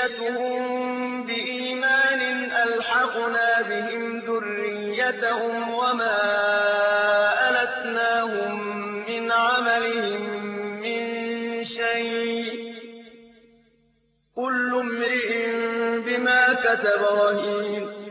ذُرِّيَّتُهُم بِإِيمَانٍ أَلْحَقْنَا بِهِمْ ذُرِّيَّتَهُمْ وَمَا أَلَتْنَاهُم مِّنْ عَمَلِهِم مِّن شَيْءٍ ۚ كُلُّ امْرِئٍ بِمَا كَسَبَ رَهِينٌ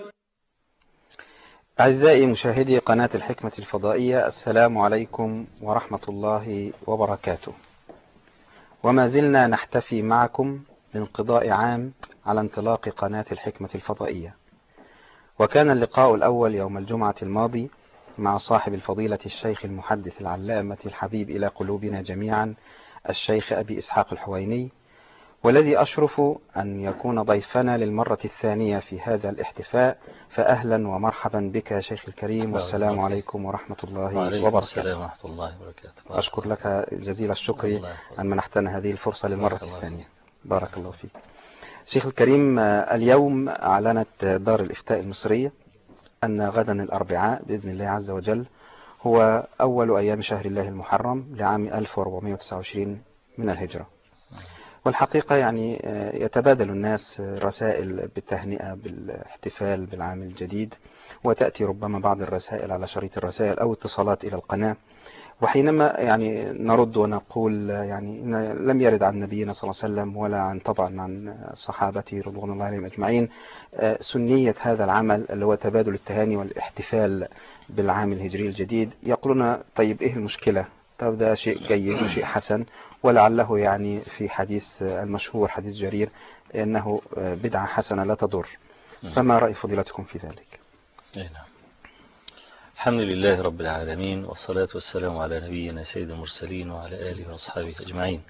أعزائي مشاهدي قناة الحكمة الفضائية السلام عليكم ورحمة الله وبركاته وما زلنا نحتفي معكم بانقضاء عام على انطلاق قناة الحكمة الفضائية وكان اللقاء الأول يوم الجمعة الماضي مع صاحب الفضيلة الشيخ المحدث العلامة الحبيب إلى قلوبنا جميعا الشيخ أبي إسحاق الحويني والذي أشرف أن يكون ضيفنا للمرة الثانية في هذا الاحتفاء فأهلا ومرحبا بك يا شيخ الكريم والسلام عليكم ورحمة الله وعليكم وبركاته السلام ورحمة الله وبركاته أشكر لك جزيل الشكر الله يحفظك. أن منحتنا هذه الفرصة للمرة بارك الله الثانية بارك الله فيك شيخ الكريم آه، اليوم أعلنت دار الإفتاء المصرية أن غدا الأربعاء بإذن الله عز وجل هو أول أيام شهر الله المحرم لعام 1429 من الهجرة والحقيقة يعني آه، يتبادل الناس آه، رسائل بالتهنئة بالاحتفال بالعام الجديد وتأتي ربما بعض الرسائل على شريط الرسائل أو اتصالات إلى القناة وحينما يعني نرد ونقول آه، يعني إن لم يرد عن نبينا صلى الله عليه وسلم ولا عن طبعا عن صحابته رضوان الله عليهم أجمعين آه، سنية هذا العمل اللي هو تبادل التهاني والاحتفال بالعام الهجري الجديد يقولون طيب إيه المشكلة طب ده شيء جيد وشيء حسن ولعله يعني في حديث آه، المشهور حديث جرير أنه آه، بدعة حسنة لا تضر فما رأي فضيلتكم في ذلك أي نعم الحمد لله رب العالمين والصلاة والسلام على نبينا سيد المرسلين وعلى آله وأصحابه أجمعين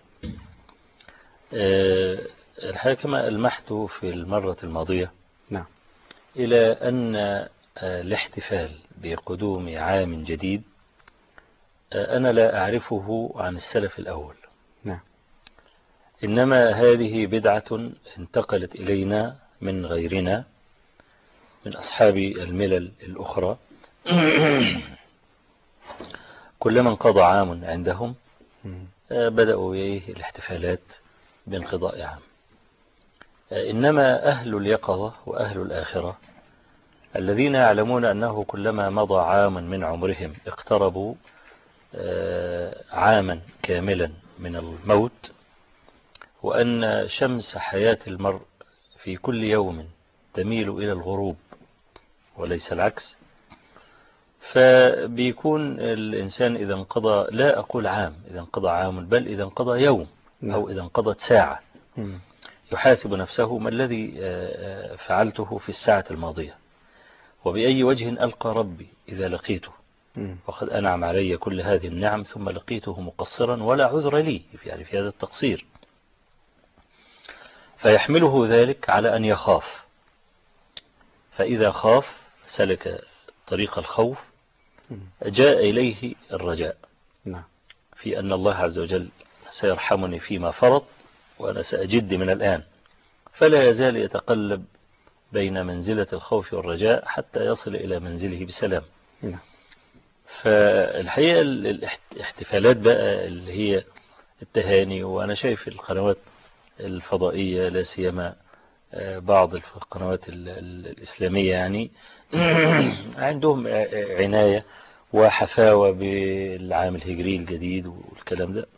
آه، الحقيقة كما ألمحت في المرة الماضية نعم إلى أن آه، الاحتفال بقدوم عام جديد آه، أنا لا أعرفه عن السلف الأول نعم إنما هذه بدعة انتقلت إلينا من غيرنا من أصحاب الملل الأخرى كلما انقضى عام عندهم مم. آه، بدأوا إيه الاحتفالات بانقضاء عام آه، إنما أهل اليقظة وأهل الآخرة الذين يعلمون أنه كلما مضى عام من عمرهم اقتربوا آه، عاما كاملا من الموت وأن شمس حياة المرء في كل يوم تميل إلى الغروب وليس العكس فبيكون الإنسان إذا انقضى لا أقول عام إذا انقضى عام بل إذا انقضى يوم أو إذا انقضت ساعة مم. يحاسب نفسه ما الذي آه، آه، فعلته في الساعة الماضية وبأي وجه ألقى ربي إذا لقيته مم. وقد أنعم علي كل هذه النعم ثم لقيته مقصرا ولا عذر لي يعني في هذا التقصير فيحمله ذلك على أن يخاف فإذا خاف سلك طريق الخوف مم. جاء إليه الرجاء نعم في أن الله عز وجل سيرحمني فيما فرض وأنا سأجد من الآن فلا يزال يتقلب بين منزلة الخوف والرجاء حتى يصل إلى منزله بسلام نعم فالحقيقة ال- الاحت- الاحتفالات بقى اللي هي التهاني وأنا شايف القنوات الفضائية لا سيما آه، بعض القنوات ال- ال- الإسلامية يعني عندهم ع- عناية وحفاوة بالعام الهجري الجديد والكلام ده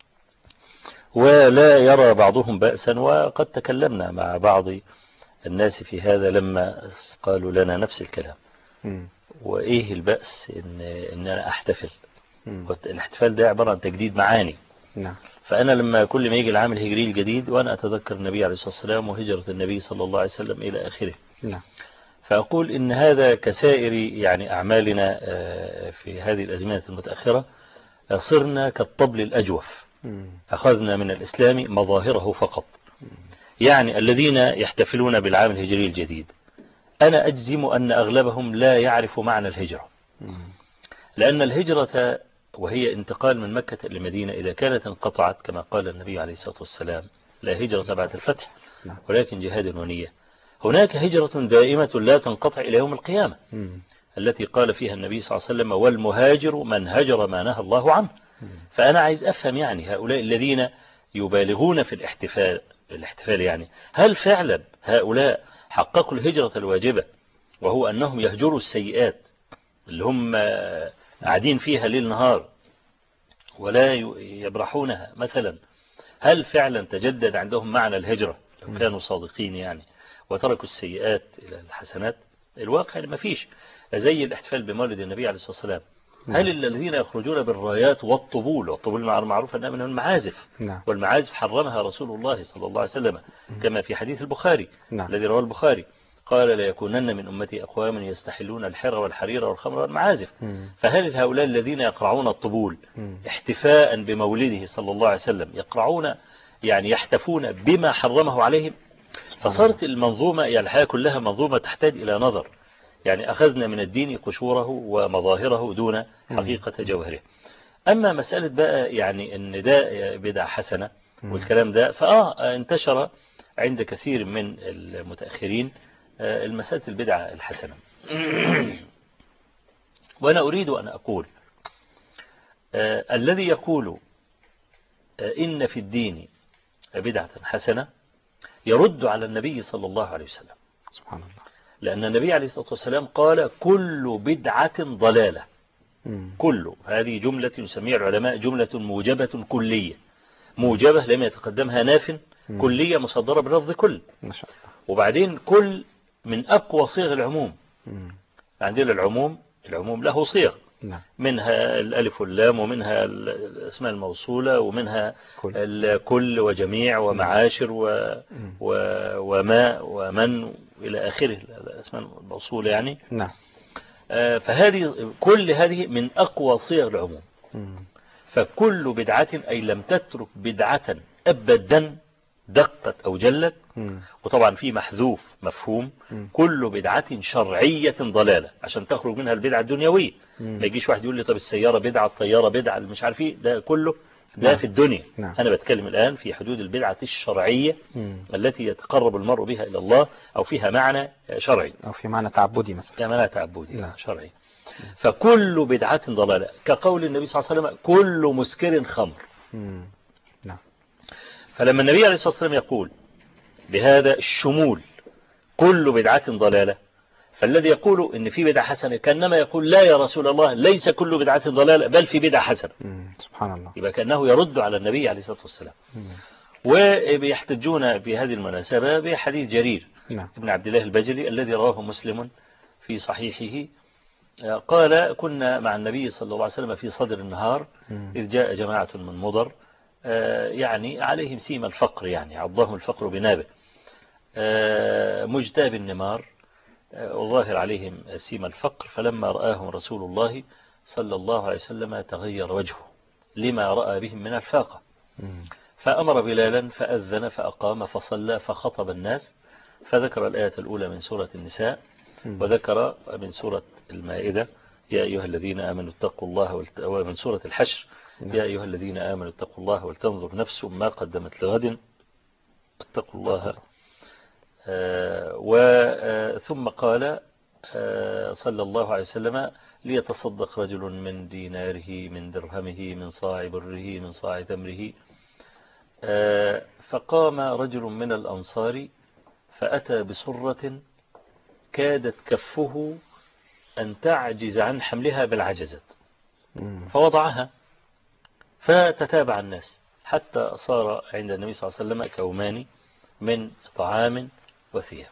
ولا يرى بعضهم بأسا وقد تكلمنا مع بعض الناس في هذا لما قالوا لنا نفس الكلام مم. وإيه البأس إن, إن أنا أحتفل مم. الاحتفال ده عبارة عن تجديد معاني نعم فأنا لما كل ما يجي العام الهجري الجديد وأنا أتذكر النبي عليه الصلاة والسلام وهجرة النبي صلى الله عليه وسلم إلى آخره نعم فأقول إن هذا كسائر يعني أعمالنا آه، في هذه الأزمنة المتأخرة آه، صرنا كالطبل الأجوف مم. أخذنا من الإسلام مظاهره فقط يعني الذين يحتفلون بالعام الهجري الجديد أنا أجزم أن أغلبهم لا يعرف معنى الهجرة مم. لأن الهجرة وهي انتقال من مكة إلى المدينة إذا كانت انقطعت كما قال النبي عليه الصلاة والسلام لا هجرة بعد الفتح نعم. ولكن جهاد ونية هناك هجرة دائمة لا تنقطع إلى يوم القيامة مم. التي قال فيها النبي صلى الله عليه وسلم والمهاجر من هجر ما نهى الله عنه فأنا عايز أفهم يعني هؤلاء الذين يبالغون في الاحتفال الاحتفال يعني هل فعلا هؤلاء حققوا الهجرة الواجبة وهو أنهم يهجروا السيئات اللي هم قاعدين فيها ليل نهار ولا يبرحونها مثلا هل فعلا تجدد عندهم معنى الهجرة لو كانوا صادقين يعني وتركوا السيئات إلى الحسنات الواقع ما فيش زي الاحتفال بمولد النبي عليه الصلاة والسلام هل الذين يخرجون بالرايات والطبول والطبول معروف أنها من المعازف نعم والمعازف حرمها رسول الله صلى الله عليه وسلم كما في حديث البخاري نعم الذي رواه البخاري قال ليكونن من أمتي أقوام يستحلون الحر والحرير والخمر والمعازف مم. فهل هؤلاء الذين يقرعون الطبول مم. احتفاء بمولده صلى الله عليه وسلم يقرعون يعني يحتفون بما حرمه عليهم سبحان فصارت المنظومة يعني الحياة كلها منظومة تحتاج إلى نظر يعني أخذنا من الدين قشوره ومظاهره دون حقيقة جوهره أما مسألة بقى يعني أن ده بدع حسنة مم. والكلام ده فآه انتشر عند كثير من المتأخرين آه، المسألة البدعة الحسنة وأنا أريد أن أقول آه، الذي يقول آه، إن في الدين بدعة حسنة يرد على النبي صلى الله عليه وسلم سبحان الله لأن النبي عليه الصلاة والسلام قال كل بدعة ضلالة مم. كل هذه جملة يسميها العلماء جملة موجبة كلية موجبة لم يتقدمها ناف مم. كلية مصدرة باللفظ كل ما شاء الله وبعدين كل من أقوى صيغ العموم مم. عندنا العموم العموم له صيغ نعم منها الألف واللام ومنها الأسماء الموصولة ومنها كل الكل وجميع ومعاشر و مم. و وما ومن إلى آخره الأسماء الموصولة يعني نعم آه، فهذه كل هذه من أقوى صيغ العموم مم. فكل بدعة أي لم تترك بدعة أبدا دقت أو جلت مم. وطبعا في محذوف مفهوم مم. كل بدعة شرعية ضلالة عشان تخرج منها البدعة الدنيوية مم. ما يجيش واحد يقول لي طب السيارة بدعة الطيارة بدعة مش عارف ايه ده كله ده نعم. في الدنيا نعم. أنا بتكلم الآن في حدود البدعة الشرعية مم. التي يتقرب المرء بها إلى الله أو فيها معنى شرعي أو في معنى تعبدي مثلا لا معنى تعبدي نعم. شرعي فكل بدعة ضلالة كقول النبي صلى الله عليه وسلم كل مسكر خمر مم. نعم فلما النبي عليه الصلاة والسلام يقول بهذا الشمول كل بدعة ضلالة فالذي يقول ان في بدعة حسنة كأنما يقول لا يا رسول الله ليس كل بدعة ضلالة بل في بدعة حسنة مم. سبحان الله يبقى كأنه يرد على النبي عليه الصلاة والسلام مم. وبيحتجون بهذه المناسبة بحديث جرير نعم ابن عبد الله البجلي الذي رواه مسلم في صحيحه آه، قال كنا مع النبي صلى الله عليه وسلم في صدر النهار مم. إذ جاء جماعة من مضر آه، يعني عليهم سيم الفقر يعني عضهم الفقر بنابه آه، مجتاب النمار آه، وظاهر عليهم سيم الفقر فلما رآهم رسول الله صلى الله عليه وسلم تغير وجهه لما رأى بهم من الفاقة مم. فأمر بلالا فأذن فأقام فصلى فخطب الناس فذكر الآية الأولى من سورة النساء مم. وذكر من سورة المائدة يا أيها الذين آمنوا اتقوا الله والت... ومن سورة الحشر نعم. يا أيها الذين آمنوا اتقوا الله ولتنظر نفس ما قدمت لغد اتقوا الله آه، وثم قال آه، صلى الله عليه وسلم ليتصدق رجل من ديناره من درهمه من صاع بره من صاع تمره آه، فقام رجل من الأنصار فأتى بصرة كادت كفه أن تعجز عن حملها بالعجزة مم. فوضعها فتتابع الناس حتى صار عند النبي صلى الله عليه وسلم كومان من طعام وثياب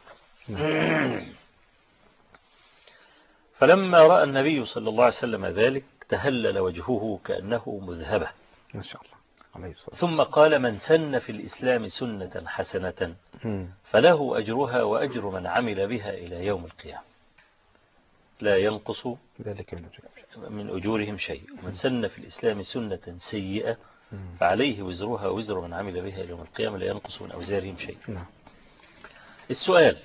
فلما رأى النبي صلى الله عليه وسلم ذلك تهلل وجهه كأنه مذهبة ما شاء الله عليه الصلاة ثم قال من سن في الإسلام سنة حسنة مم. فله أجرها وأجر من عمل بها إلى يوم القيامة لا ينقص ذلك من أجل من أجورهم شيء ومن سن في الإسلام سنة سيئة مم. فعليه وزرها وزر من عمل بها إلى يوم القيامة لا ينقص من أوزارهم شيء نعم السؤال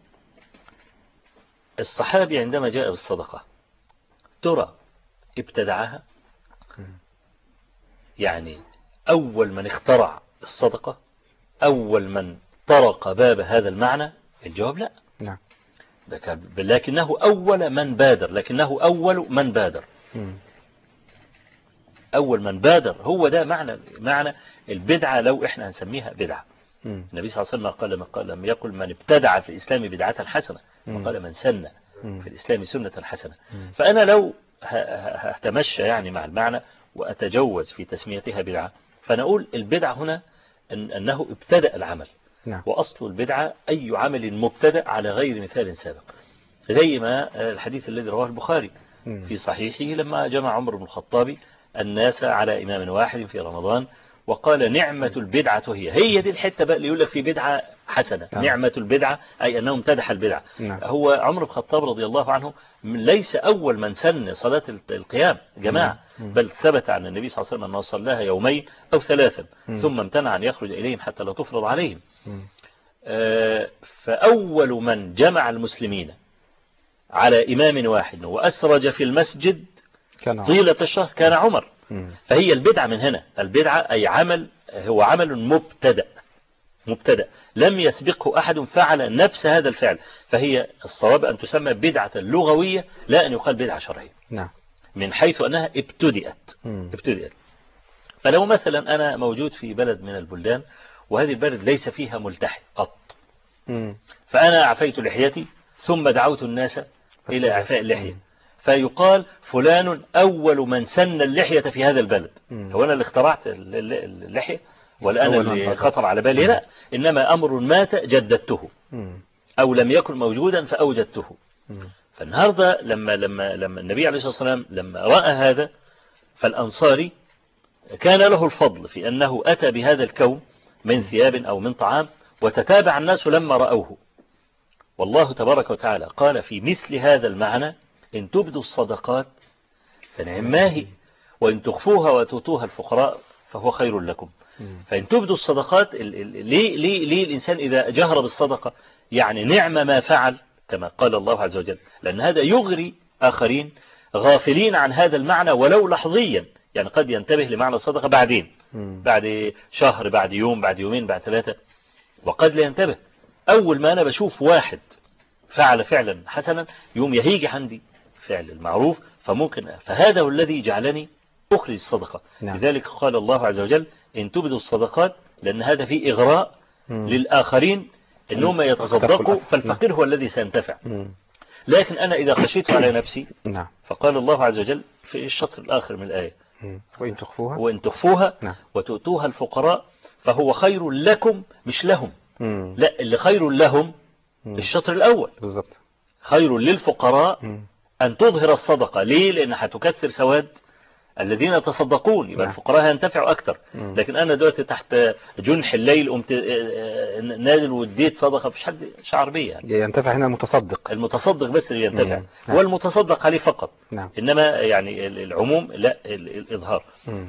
الصحابي عندما جاء بالصدقة ترى ابتدعها مم. يعني أول من اخترع الصدقة أول من طرق باب هذا المعنى الجواب لا نعم ده كان- لكنه أول من بادر لكنه أول من بادر مم. أول من بادر هو ده معنى معنى البدعة لو إحنا هنسميها بدعة مم. النبي صلى الله عليه وسلم قال ما قال لم يقل من ابتدع في الإسلام بدعة حسنة مم. وقال من سن مم. في الإسلام سنة حسنة مم. فأنا لو ه- ه- هتمشى يعني مع المعنى وأتجوز في تسميتها بدعة فنقول البدعة هنا أن أنه ابتدأ العمل نعم وأصل البدعة أي عمل مبتدأ على غير مثال سابق زي ما آه، الحديث الذي رواه البخاري مم. في صحيحه لما جمع عمر بن الخطاب الناس على إمام واحد في رمضان وقال نعمة البدعة هي هي دي الحتة بقى اللي يقول لك في بدعة حسنة نعم. نعمة البدعة أي أنه امتدح البدعة نعم هو عمر بن الخطاب رضي الله عنه من- ليس أول من سن صلاة القيام جماعة مم. بل ثبت عن النبي صلى الله عليه وسلم أنه صلاها يومين أو ثلاثا مم. ثم امتنع أن يخرج إليهم حتى لا تفرض عليهم مم. آه، فأول من جمع المسلمين على إمام واحد وأسرج في المسجد كان طيلة الشهر كان عمر مم. فهي البدعة من هنا البدعة أي عمل هو عمل مبتدأ مبتدأ لم يسبقه أحد فعل نفس هذا الفعل فهي الصواب أن تسمى بدعة لغوية لا أن يقال بدعة شرعية نعم من حيث أنها ابتدأت مم. ابتدأت فلو مثلا أنا موجود في بلد من البلدان وهذه البلد ليس فيها ملتحي قط مم. فأنا أعفيت لحيتي ثم دعوت الناس إلى إعفاء اللحية فيقال فلان أول من سن اللحية في هذا البلد مم. هو أنا اللي اخترعت ال- ال- اللحية ولا أنا أول من اللي بدأ. خطر على بالي لا إنما أمر مات جددته مم. أو لم يكن موجودا فأوجدته مم. فالنهاردة لما لما لما النبي عليه الصلاة والسلام لما رأى هذا فالأنصاري كان له الفضل في أنه أتى بهذا الكون من ثياب أو من طعام وتتابع الناس لما رأوه والله تبارك وتعالى قال في مثل هذا المعنى إن تبدوا الصدقات فنعم ما هي وإن تخفوها وتؤتوها الفقراء فهو خير لكم مم. فإن تبدوا الصدقات ال- ال- ليه, ليه, ليه الإنسان إذا جهر بالصدقة يعني نعم ما فعل كما قال الله عز وجل لأن هذا يغري آخرين غافلين عن هذا المعنى ولو لحظيا يعني قد ينتبه لمعنى الصدقة بعدين مم. بعد شهر بعد يوم بعد يومين بعد ثلاثة وقد لا ينتبه أول ما أنا بشوف واحد فعل فعلا حسنا يوم يهيجي عندي فعل المعروف فممكن فهذا هو الذي جعلني أخرج الصدقة نعم. لذلك قال الله عز وجل إن تبدوا الصدقات لأن هذا فيه إغراء مم. للآخرين إنهم يتصدقوا الأف- فالفقير هو الذي سينتفع مم. لكن أنا إذا خشيت على نفسي نعم فقال الله عز وجل في الشطر الآخر من الآية مم. وإن تخفوها وإن تخفوها نعم وتؤتوها الفقراء فهو خير لكم مش لهم مم. لا اللي خير لهم مم. الشطر الأول بالضبط خير للفقراء مم. أن تظهر الصدقة ليه لأن هتكثر سواد الذين يتصدقون يبقى نعم. الفقراء هينتفعوا أكتر مم. لكن أنا دلوقتي تحت جنح الليل قمت آه، آه، نازل واديت صدقة مفيش حد شعر بيا يعني ينتفع هنا المتصدق المتصدق بس اللي ينتفع مم. نعم. والمتصدق عليه فقط نعم إنما يعني ال- العموم لا ال- الإظهار مم.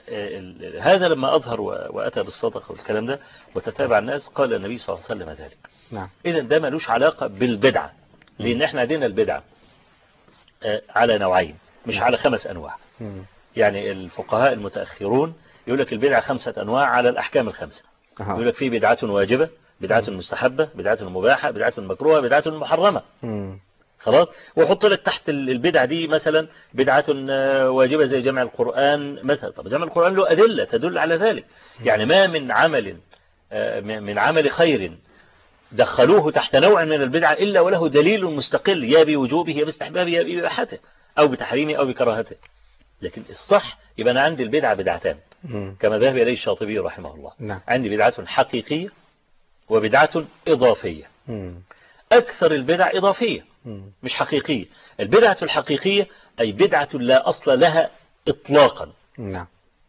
فهذا لما أظهر و- وأتى بالصدقة والكلام ده وتتابع الناس قال النبي صلى الله عليه وسلم ذلك نعم إذا ده ملوش علاقة بالبدعة لأن احنا عندنا البدعة آه، على نوعين مش على خمس أنواع مم. يعني الفقهاء المتأخرون يقول لك البدعة خمسة أنواع على الأحكام الخمسة يقول أها. لك في بدعة واجبة بدعة مستحبة بدعة مباحة بدعة مكروهة بدعة محرمة مم. خلاص وحط لك تحت ال- البدعة دي مثلا بدعة آه، واجبة زي جمع القرآن مثلا طب جمع القرآن له أدلة تدل على ذلك يعني ما من عمل آه، من من عمل خير دخلوه تحت نوع من البدعة إلا وله دليل مستقل يا بوجوبه يا باستحبابه يا بإباحته أو بتحريمه أو بكراهته لكن الصح يبقى أنا عندي البدعة بدعتان مم. كما ذهب إليه الشاطبي رحمه الله نعم عندي بدعة حقيقية وبدعة إضافية مم. أكثر البدع إضافية مم. مش حقيقية البدعة الحقيقية أي بدعة لا أصل لها إطلاقا نعم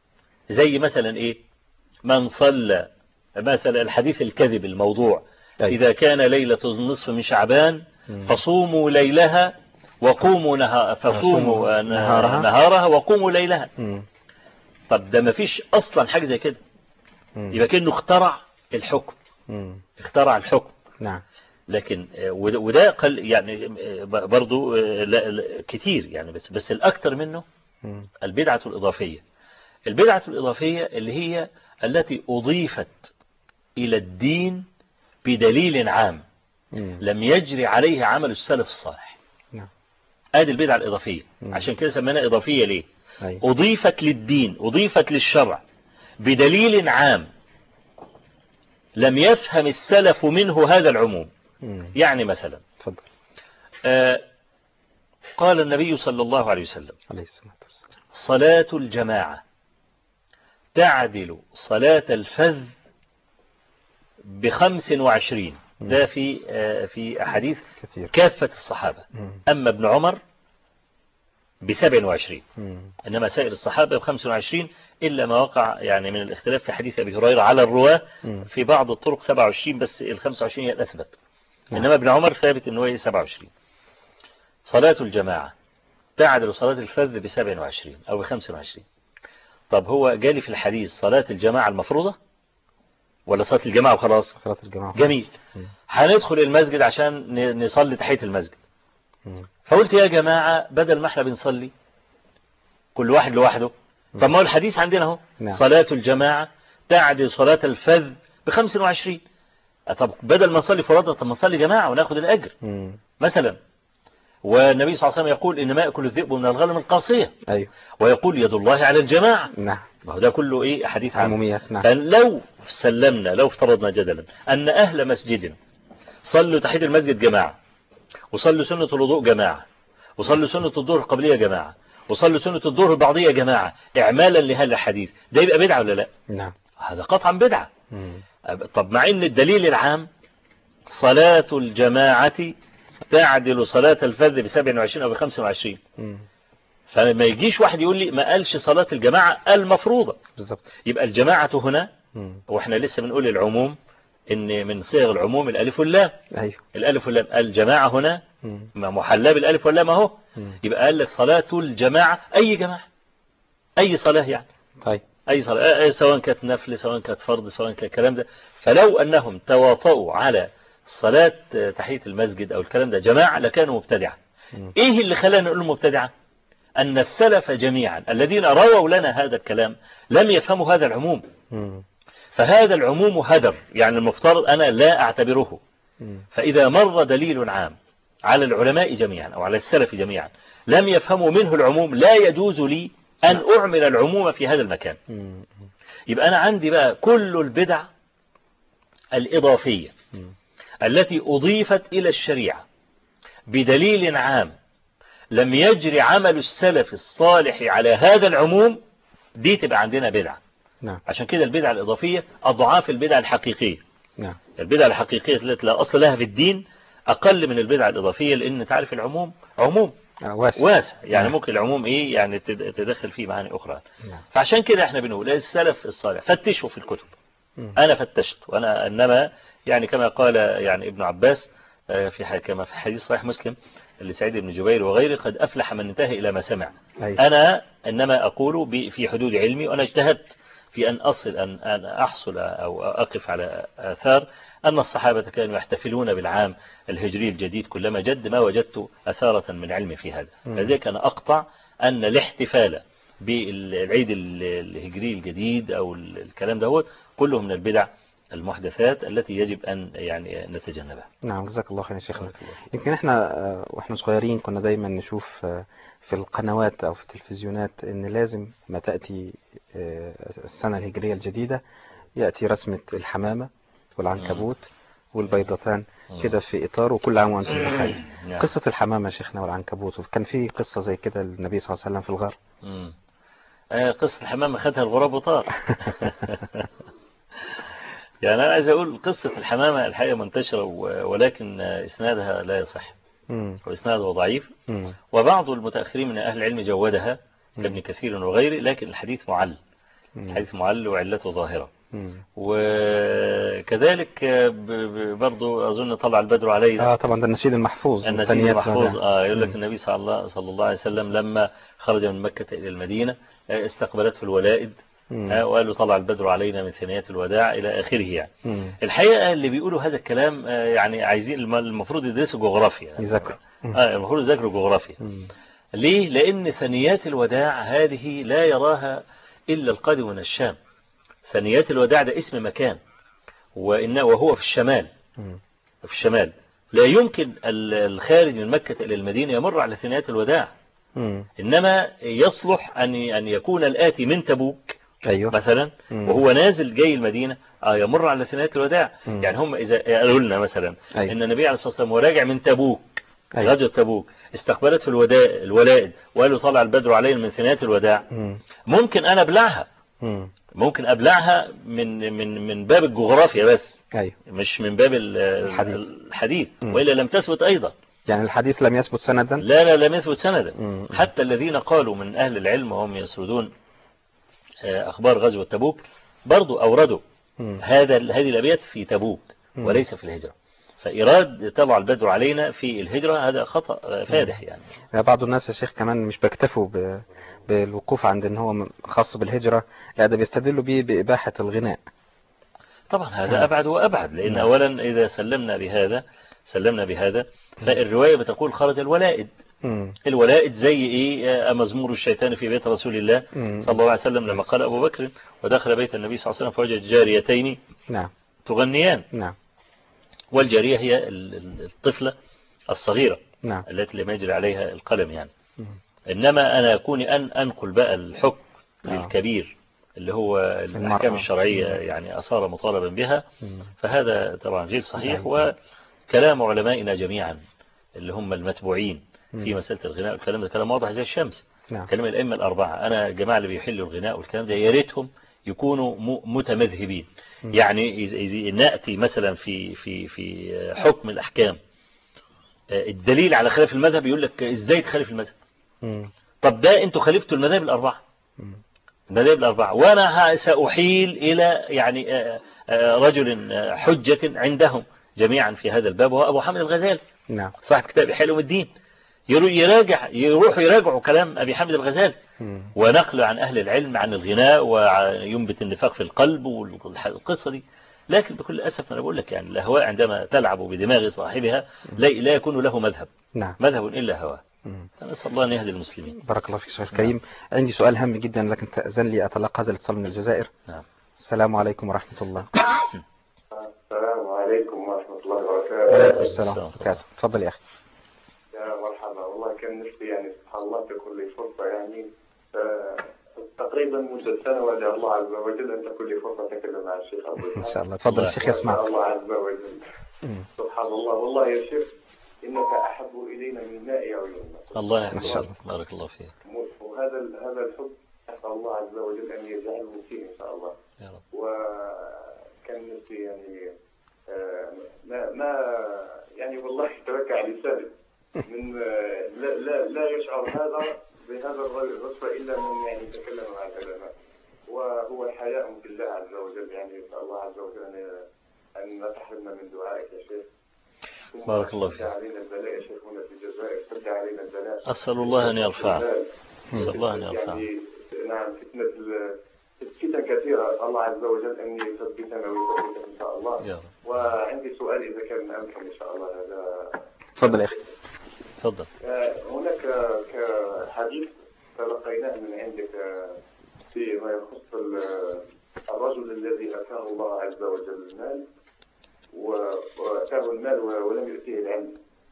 زي مثلا إيه من صلى مثلا الحديث الكذب الموضوع أي. إذا كان ليلة النصف من شعبان مم. فصوموا ليلها وقوموا نها فصوموا فصوموا نهارها, نهارها. نهارها وقوموا ليلها مم. طب ده ما فيش أصلا حاجة زي كده مم. يبقى كأنه اخترع الحكم مم. اخترع الحكم نعم لكن آه، وده وده قل يعني آه، برضو آه، لا لا كتير يعني بس بس الأكثر منه مم. البدعة الإضافية البدعة الإضافية اللي هي التي أضيفت إلى الدين بدليل عام مم. لم يجري عليه عمل السلف الصالح نعم ادي البدعة الإضافية مم. عشان كده سميناها إضافية ليه أي. أضيفت للدين أضيفت للشرع بدليل عام لم يفهم السلف منه هذا العموم مم. يعني مثلا اتفضل آه، قال النبي صلى الله عليه وسلم عليه الصلاة والسلام صلاة الجماعة تعدل صلاة الفذ بخمس وعشرين ده في آه، في أحاديث كثير كافة الصحابة مم. أما ابن عمر بسبع وعشرين مم. إنما سائر الصحابة بخمس وعشرين إلا ما وقع يعني من الاختلاف في حديث أبي هريرة على الرواة مم. في بعض الطرق 27 بس ال 25 هي الأثبت نعم. إنما ابن عمر ثابت إنه هي 27 صلاة الجماعة تعدل صلاة الفذ ب 27 أو ب 25 طب هو جالي في الحديث صلاة الجماعة المفروضة ولا صلاة الجماعة وخلاص صلاة الجماعة جميل مم. هندخل المسجد عشان ن- نصلي تحية المسجد مم. فقلت يا جماعة بدل ما احنا بنصلي كل واحد لوحده طب ما هو الحديث عندنا اهو نعم. صلاة الجماعة تعدل صلاة الفذ ب 25 طب بدل ما نصلي فرادة طب ما نصلي جماعة وناخد الأجر مم. مثلا والنبي صلى الله عليه وسلم يقول إنما يأكل الذئب من الغنم القاصية أيوه ويقول يد الله على الجماعة نعم ما هو ده كله إيه حديث عام عموميات نعم فلو سلمنا لو افترضنا جدلا أن أهل مسجد صلوا تحت المسجد جماعة وصلوا سنة الوضوء جماعة وصلوا سنة الظهر القبلية جماعة وصلوا سنة الظهر البعضية جماعة إعمالا لهذا الحديث ده يبقى بدعة ولا لا نعم هذا قطعا بدعة مم. طب مع ان الدليل العام صلاة الجماعة تعدل صلاة الفذ ب 27 أو ب 25 مم. فما يجيش واحد يقول لي ما قالش صلاة الجماعة المفروضة بالضبط يبقى الجماعة هنا مم. واحنا لسه بنقول العموم ان من صيغ العموم الالف واللام أيوه الالف واللام الجماعة هنا مم. ما محلاه بالالف واللام اهو مم. يبقى قال لك صلاة الجماعة اي جماعة اي صلاة يعني طيب أي صلاة آه، آه، سواء كانت نفل سواء كانت فرض سواء كان الكلام ده فلو أنهم تواطؤوا على صلاة آه، تحية المسجد أو الكلام ده جماعة لكانوا مبتدعة مم. إيه اللي خلانا نقول مبتدعة أن السلف جميعا الذين رووا لنا هذا الكلام لم يفهموا هذا العموم مم. فهذا العموم هدر يعني المفترض أنا لا أعتبره مم. فإذا مر دليل عام على العلماء جميعا أو على السلف جميعا لم يفهموا منه العموم لا يجوز لي أن أعمل العموم في هذا المكان مم. يبقى أنا عندي بقى كل البدع الإضافية مم. التي أضيفت إلى الشريعة بدليل عام لم يجري عمل السلف الصالح على هذا العموم دي تبقى عندنا بدعة نعم عشان كده البدعة الإضافية أضعاف البدعة الحقيقية نعم البدعة الحقيقية التي لا أصل لها في الدين أقل من البدعة الإضافية لأن تعرف العموم عموم آه، واسع واسع يعني نعم. ممكن العموم إيه يعني تد- تدخل فيه معاني أخرى نعم فعشان كده احنا بنقول السلف الصالح فتشوا في الكتب مم. أنا فتشت وأنا إنما يعني كما قال يعني ابن عباس آه، في ح- كما في حديث صحيح مسلم لسعيد بن جبير وغيره قد أفلح من انتهى إلى ما سمع أيوه أنا إنما أقول ب- في حدود علمي وأنا اجتهدت في أن أصل أن أن أحصل أو أقف على آثار أن الصحابة كانوا يحتفلون بالعام الهجري الجديد كلما جد ما وجدت أثارة من علم في هذا مم. لذلك أنا أقطع أن الاحتفال بالعيد ال- الهجري الجديد أو ال- الكلام دوت كله من البدع المحدثات التي يجب أن يعني نتجنبها نعم جزاك الله خير يا شيخنا يمكن احنا آه، واحنا صغيرين كنا دايما نشوف آه، في القنوات او في التلفزيونات ان لازم ما تأتي آه، السنة الهجرية الجديدة يأتي رسمة الحمامة والعنكبوت والبيضتان مم. كده في اطار وكل عام وانتم بخير نعم. قصة الحمامة يا شيخنا والعنكبوت وكان في قصة زي كده النبي صلى الله عليه وسلم في الغار مم. آه، قصة الحمام أخذها الغراب وطار يعني أنا عايز أقول قصة الحمامة الحقيقة منتشرة و- ولكن آه، إسنادها لا يصح مم. وإسنادها ضعيف مم. وبعض المتأخرين من أهل العلم جودها كابن كثير وغيره لكن الحديث معل مم. الحديث معل وعلته ظاهرة مم. وكذلك آه، ب- ب- برضو أظن طلع البدر عليه اه طبعا ده النشيد المحفوظ النسيج والثانيات المحفوظ بعدها. آه يقول لك مم. النبي صلى الله صلى الله عليه وسلم لما خرج من مكة إلى المدينة آه، استقبلته الولائد مم. آه، وقال له طلع البدر علينا من ثنيات الوداع إلى آخره يعني مم. الحقيقة اللي بيقولوا هذا الكلام آه، يعني عايزين الم- المفروض يدرسوا جغرافيا يذاكروا مم. آه المفروض يذاكروا جغرافيا مم. ليه؟ لأن ثنيات الوداع هذه لا يراها إلا القادم من الشام ثنيات الوداع ده اسم مكان وإن وهو في الشمال مم. في الشمال لا يمكن ال- الخارج من مكة إلى المدينة يمر على ثنيات الوداع مم. إنما يصلح أن أن يكون الآتي من تبوك أيوه مثلا مم. وهو نازل جاي المدينة آه يمر على ثنائية الوداع مم. يعني هم إذا قالوا لنا مثلا أيوه. إن النبي عليه الصلاة والسلام هو راجع من تبوك أيوه غزوة تبوك استقبلت في الوداع الولائد وقالوا طلع البدر علينا من ثنائية الوداع مم. ممكن أنا أبلعها مم. ممكن أبلعها من من من باب الجغرافيا بس أيوه مش من باب ال- الحديث. الحديث مم. وإلا لم تثبت أيضا يعني الحديث لم يثبت سندا لا لا لم يثبت سندا مم. حتى الذين قالوا من أهل العلم وهم يسردون آه، أخبار غزوة تبوك برضو أوردوا مم. هذا هذه الأبيات في تبوك مم. وليس في الهجرة فإيراد طلع البدر علينا في الهجرة هذا خطأ آه، فادح يعني بعض الناس يا شيخ كمان مش بيكتفوا ب... بالوقوف عند ان هو م- خاص بالهجرة لا ده بيستدلوا بيه بإباحة الغناء طبعا هذا أبعد وأبعد لأن نعم. أولا إذا سلمنا بهذا سلمنا بهذا فالرواية بتقول خرج الولائد مم. الولائد زي إيه آه، مزمور الشيطان في بيت رسول الله مم. صلى الله عليه وسلم لما قال أبو بكر ودخل بيت النبي صلى الله عليه وسلم فوجد جاريتين نعم تغنيان نعم والجارية هي ال- ال- الطفلة الصغيرة نعم التي لم يجري عليها القلم يعني مم. إنما أنا كوني أن أنقل بقى الحكم آه. للكبير اللي هو الأحكام المرأة. الشرعية يعني أصار مطالبا بها مم. فهذا طبعا غير صحيح نعم. وكلام علمائنا جميعا اللي هم المتبوعين في مم. مسألة الغناء والكلام ده كلام واضح زي الشمس نعم كلام الأئمة الأربعة أنا الجماعة اللي بيحلوا الغناء والكلام ده يا ريتهم يكونوا م- متمذهبين مم. يعني إذا إذا نأتي مثلا في في في حكم الأحكام آه، الدليل على خلاف المذهب يقول لك إزاي تخالف المذهب مم. طب ده أنتوا خالفتوا المذاهب الأربعة مم. المذاهب الأربعة وأنا ه- سأحيل إلى يعني آه، آه، رجل آه، حجة عندهم جميعا في هذا الباب وهو أبو حامد الغزالي نعم صاحب كتاب حلم الدين يرو- يراجع يروحوا يراجعوا كلام أبي حامد الغزالي مم. ونقل عن أهل العلم عن الغناء وينبت النفاق في القلب والقصة دي لكن بكل أسف أنا بقول لك يعني الأهواء عندما تلعب بدماغ صاحبها لا, لا يكون له مذهب نعم مذهب إلا هواه مم. نسأل الله أن يهدي المسلمين بارك الله فيك شيخ الكريم عندي سؤال هام جدا لكن تأذن لي أتلقى هذا الاتصال من الجزائر نعم السلام عليكم ورحمة الله السلام عليكم ورحمة الله وعليكم وبركاته السلام السلام. ورحمة الله تفضل يا أخي يا مرحبا والله كان نفسي يعني سبحان الله تكون لي فرصة يعني آه، تقريبا مدة سنة وأدعو الله عز وجل أن تكون لي فرصة أتكلم مع الشيخ أبو إن إسحاق. شاء الله تفضل الله الشيخ يسمع وأدعو الله عز وجل مم. سبحان الله والله يا شيخ إنك أحب إلينا من ماء عيوننا الله ما يحفظك شاء الله. بارك الله فيك وهذا ال- هذا الحب أسأل الله عز وجل أن يجعله فيه إن شاء الله يا رب وكان نفسي يعني آه، ما ما يعني والله تركع لساني من آه، لا لا لا يشعر هذا بهذا الوصف الا من يعني تكلم مع العلماء وهو الحياء في الله عز وجل يعني نسال الله عز وجل ان ان لا تحرمنا من دعائك يا شيخ ثم بارك الله فيك. سد علينا البلاء يا شيخ هنا في الجزائر سد علينا البلاء أسأل الله أن يرفعه أسأل الله أن يرفعه يعني نعم فتنة ال- فتن كثيرة الله عز وجل أن يثبتنا ويثبتنا إن شاء الله يا رب وعندي سؤال إذا كان أمكن إن شاء الله هذا تفضل يا أخي تفضل آه، هناك كحديث تلقيناه من عندك آه، فيما يخص ال- الرجل الذي أتاه الله عز وجل المال و- وأتاه المال و- ولم يؤتيه العلم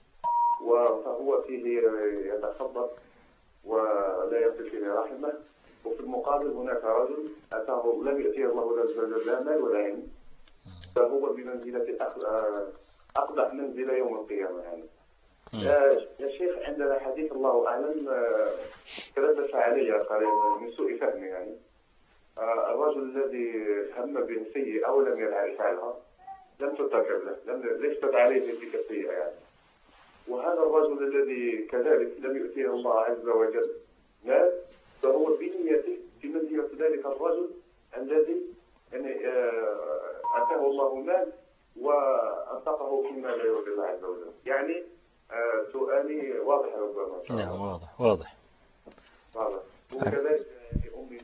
و- فهو فيه يتصدق ولا يصل فيه رحمه وفي المقابل هناك رجل أتاه لم يؤتيه الله لا- لا لا مال ولا علم فهو بمنزلة أخ- آه، أقبح منزلة يوم القيامة يعني مم. يا يا شيخ عندنا حديث الله أعلم آه، تلبس علي قال من سوء فهمي يعني آه، الرجل الذي هم به سيئة ولم يفعلها لم ترتكب له لم ليست عليه تلك السيئة يعني وهذا الرجل الذي كذلك لم يؤتيه الله عز وجل مال فهو بنيته في منزلة ذلك الرجل الذي يعني آه، أتاه الله مال وأنفقه فيما لا يرضي الله عز وجل يعني آه، سؤالي واضح ربما إن شاء الله. نعم واضح واضح واضح وكذلك يعني أمي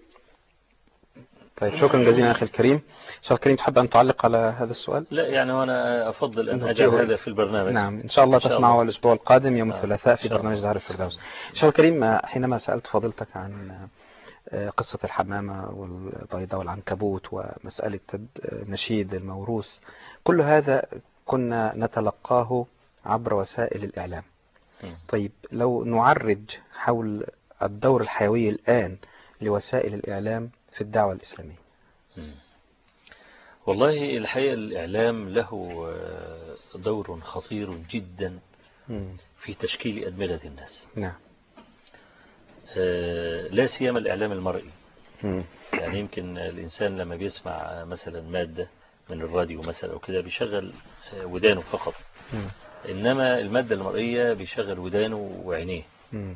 طيب شكرا جزيلا أخي الكريم شيخ الكريم تحب أن تعلق على هذا السؤال لا يعني وأنا أفضل أن نرجوه. أجعل هذا في البرنامج نعم إن شاء الله إن شاء تسمعه الله. الأسبوع القادم يوم آه. الثلاثاء في إن شاء برنامج الله. زهر الفردوس شيخ الكريم آه، حينما سألت فضيلتك عن آه، قصة الحمامة والبيضاء والعنكبوت ومسألة تد- آه، نشيد الموروث كل هذا كنا نتلقاه عبر وسائل الإعلام مم. طيب لو نعرج حول الدور الحيوي الآن لوسائل الإعلام في الدعوة الإسلامية مم. والله الحقيقة الإعلام له آه، دور خطير جدا مم. في تشكيل أدمغة الناس نعم آه، لا سيما الإعلام المرئي مم. يعني يمكن الإنسان لما بيسمع مثلا مادة من الراديو مثلا أو كده بيشغل آه، ودانه فقط مم. إنما المادة المرئية بيشغل ودانه وعينيه مم.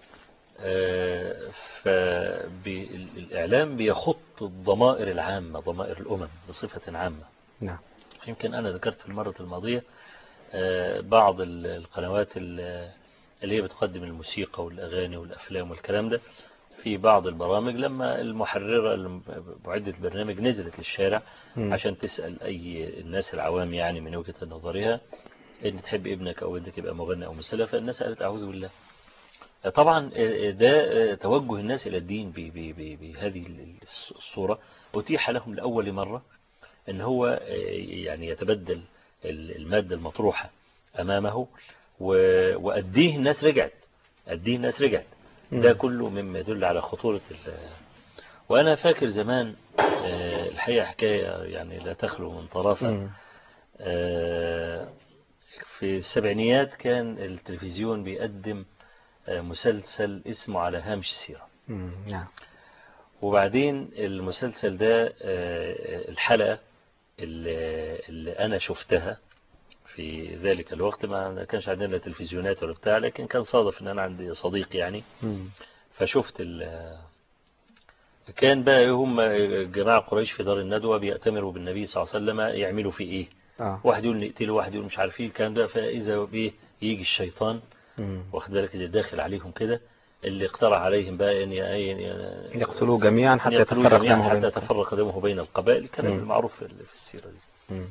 فالإعلام بيخط الضمائر العامة ضمائر الأمم بصفة عامة نعم يمكن أنا ذكرت في المرة الماضية آه، بعض ال- القنوات ال- اللي هي بتقدم الموسيقى والأغاني والأفلام والكلام ده في بعض البرامج لما المحررة الم- معدة البرنامج نزلت للشارع مم. عشان تسأل أي الناس العوام يعني من وجهة نظرها إن تحب ابنك أو ابنك يبقى مغني أو ممثلة فالناس قالت أعوذ بالله طبعا ده توجه الناس إلى الدين ب- ب- ب- بهذه الصورة أتيح لهم لأول مرة أن هو يعني يتبدل المادة المطروحة أمامه و- وأديه الناس رجعت أديه الناس رجعت ده مم. كله مما يدل على خطورة ال- وأنا فاكر زمان آه، الحقيقة حكاية يعني لا تخلو من طرافة مم. آه، في السبعينيات كان التلفزيون بيقدم آه، مسلسل اسمه على هامش السيرة مم. نعم وبعدين المسلسل ده آه، الحلقة اللي اللي أنا شفتها في ذلك الوقت ما كانش عندنا تلفزيونات ولا بتاع لكن كان صادف ان انا عندي صديق يعني مم. فشفت ال كان بقى هم جماعة قريش في دار الندوة بيأتمروا بالنبي صلى الله عليه وسلم يعملوا فيه ايه اه واحد يقول نقتله واحد يقول مش عارف ايه الكلام ده فاذا بيه يجي الشيطان مم. واخد بالك زي داخل عليهم كده اللي اقترح عليهم بقى ان ي- ان يقتلوه جميعا حتى يقتلوه يتفرق جميعاً دمه حتى بين يتفرق دمه بين القبائل الكلام مم. المعروف في في السيرة دي مم.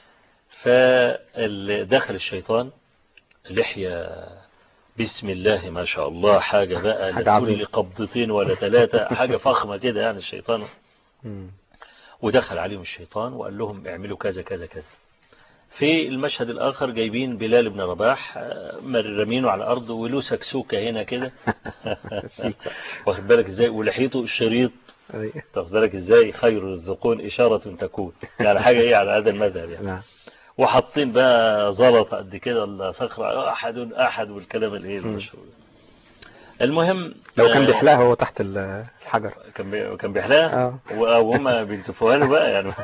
فدخل الشيطان لحية بسم الله ما شاء الله حاجة بقى حاجة لا تقول عظيمة. لي قبضتين ولا ثلاثة حاجة فخمة كده يعني الشيطان مم. ودخل عليهم الشيطان وقال لهم اعملوا كذا كذا كذا في المشهد الآخر جايبين بلال بن رباح آه، مرمينه على الأرض وله سكسوكة هنا كده سيكا. واخد بالك ازاي ولحيته الشريط أي. واخد بالك ازاي خير الزقون إشارة تكون يعني حاجة ايه على هذا المذهب يعني نعم وحاطين بقى زلطة قد كده الصخرة أحد أحد والكلام الايه مم. المشهور المهم لو كان آه، بيحلاها هو تحت ال- الحجر كان بي... كان بيحلاها اه وهم بيلتفوها له بقى يعني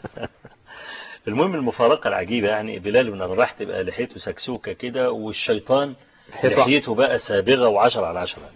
المهم المفارقة العجيبة يعني بلال بن رباح تبقى لحيته سكسوكة كده والشيطان لحيته- لحيته بقى سابغة وعشرة على عشرة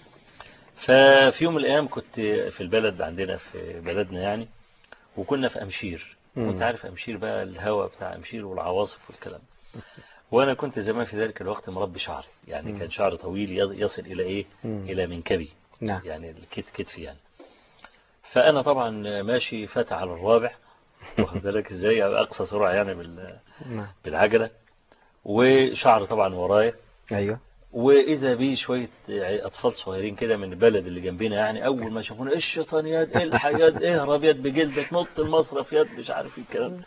ففي يوم من الأيام كنت في البلد عندنا في بلدنا يعني وكنا في أمشير مم. وانت عارف أمشير بقى الهواء بتاع أمشير والعواصف والكلام وأنا كنت زمان في ذلك الوقت مربي شعري يعني مم. كان شعري طويل يص- يصل إلى إيه مم. إلى منكبي نعم يعني الكت كتفي يعني فأنا طبعا ماشي فاتح على الرابع واخد بالك ازاي أقصى سرعة يعني بال- نعم بالعجلة وشعر طبعا ورايا ايوه وإذا بي شوية أطفال صغيرين كده من البلد اللي جنبنا يعني أول ما شافونا إيه الشيطان يد إيه الحياد اهرب يد بجلدك نط المصرف يد مش عارف إيه الكلام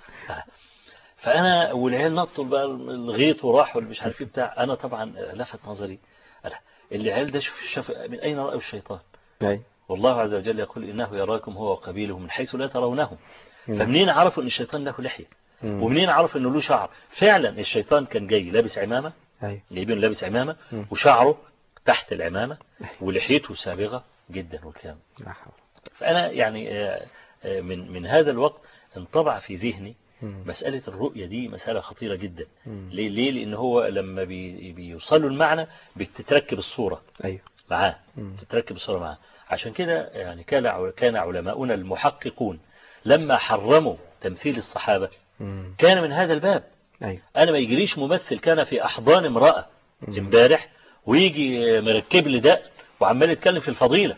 فأنا والعيال نطوا بقى الغيط وراحوا مش عارف إيه بتاع أنا طبعا لفت نظري أنا العيال ده شوف شاف من أين رأوا الشيطان اي والله عز وجل يقول إنه يراكم هو وقبيله من حيث لا ترونه نعم. فمنين عرفوا إن الشيطان له لحية مم. ومنين عرفوا إنه له شعر فعلا الشيطان كان جاي لابس عمامة اي جايبين لابس عمامة مم. وشعره تحت العمامة ولحيته سابغة جدا والكلام لا حول فأنا يعني آه، آه، من من هذا الوقت انطبع في ذهني مم. مسألة الرؤية دي مسألة خطيرة جدا مم. ليه ليه لأن هو لما بي بيوصلوا المعنى بتتركب الصورة ايوه معاه مم. تتركب الصورة معاه عشان كده يعني كان كان علماؤنا المحققون لما حرموا تمثيل الصحابة مم. كان من هذا الباب ايوه انا ما يجريش ممثل كان في احضان امرأة مم. امبارح ويجي مركب لي ده وعمال يتكلم في الفضيلة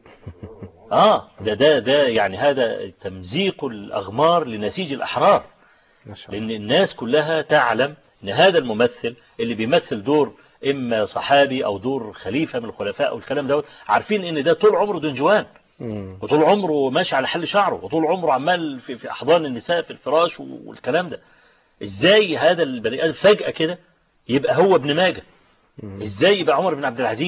اه ده ده ده يعني هذا تمزيق الاغمار لنسيج الاحرار ما شاء الله لان الناس كلها تعلم ان هذا الممثل اللي بيمثل دور اما صحابي او دور خليفة من الخلفاء والكلام دوت عارفين ان ده طول عمره دنجوان مم. وطول عمره ماشي على حل شعره وطول عمره عمال في, في احضان النساء في الفراش والكلام ده ازاي هذا البني ادم فجأة كده يبقى هو ابن ماجه مم. ازاي يبقى عمر بن عبد العزيز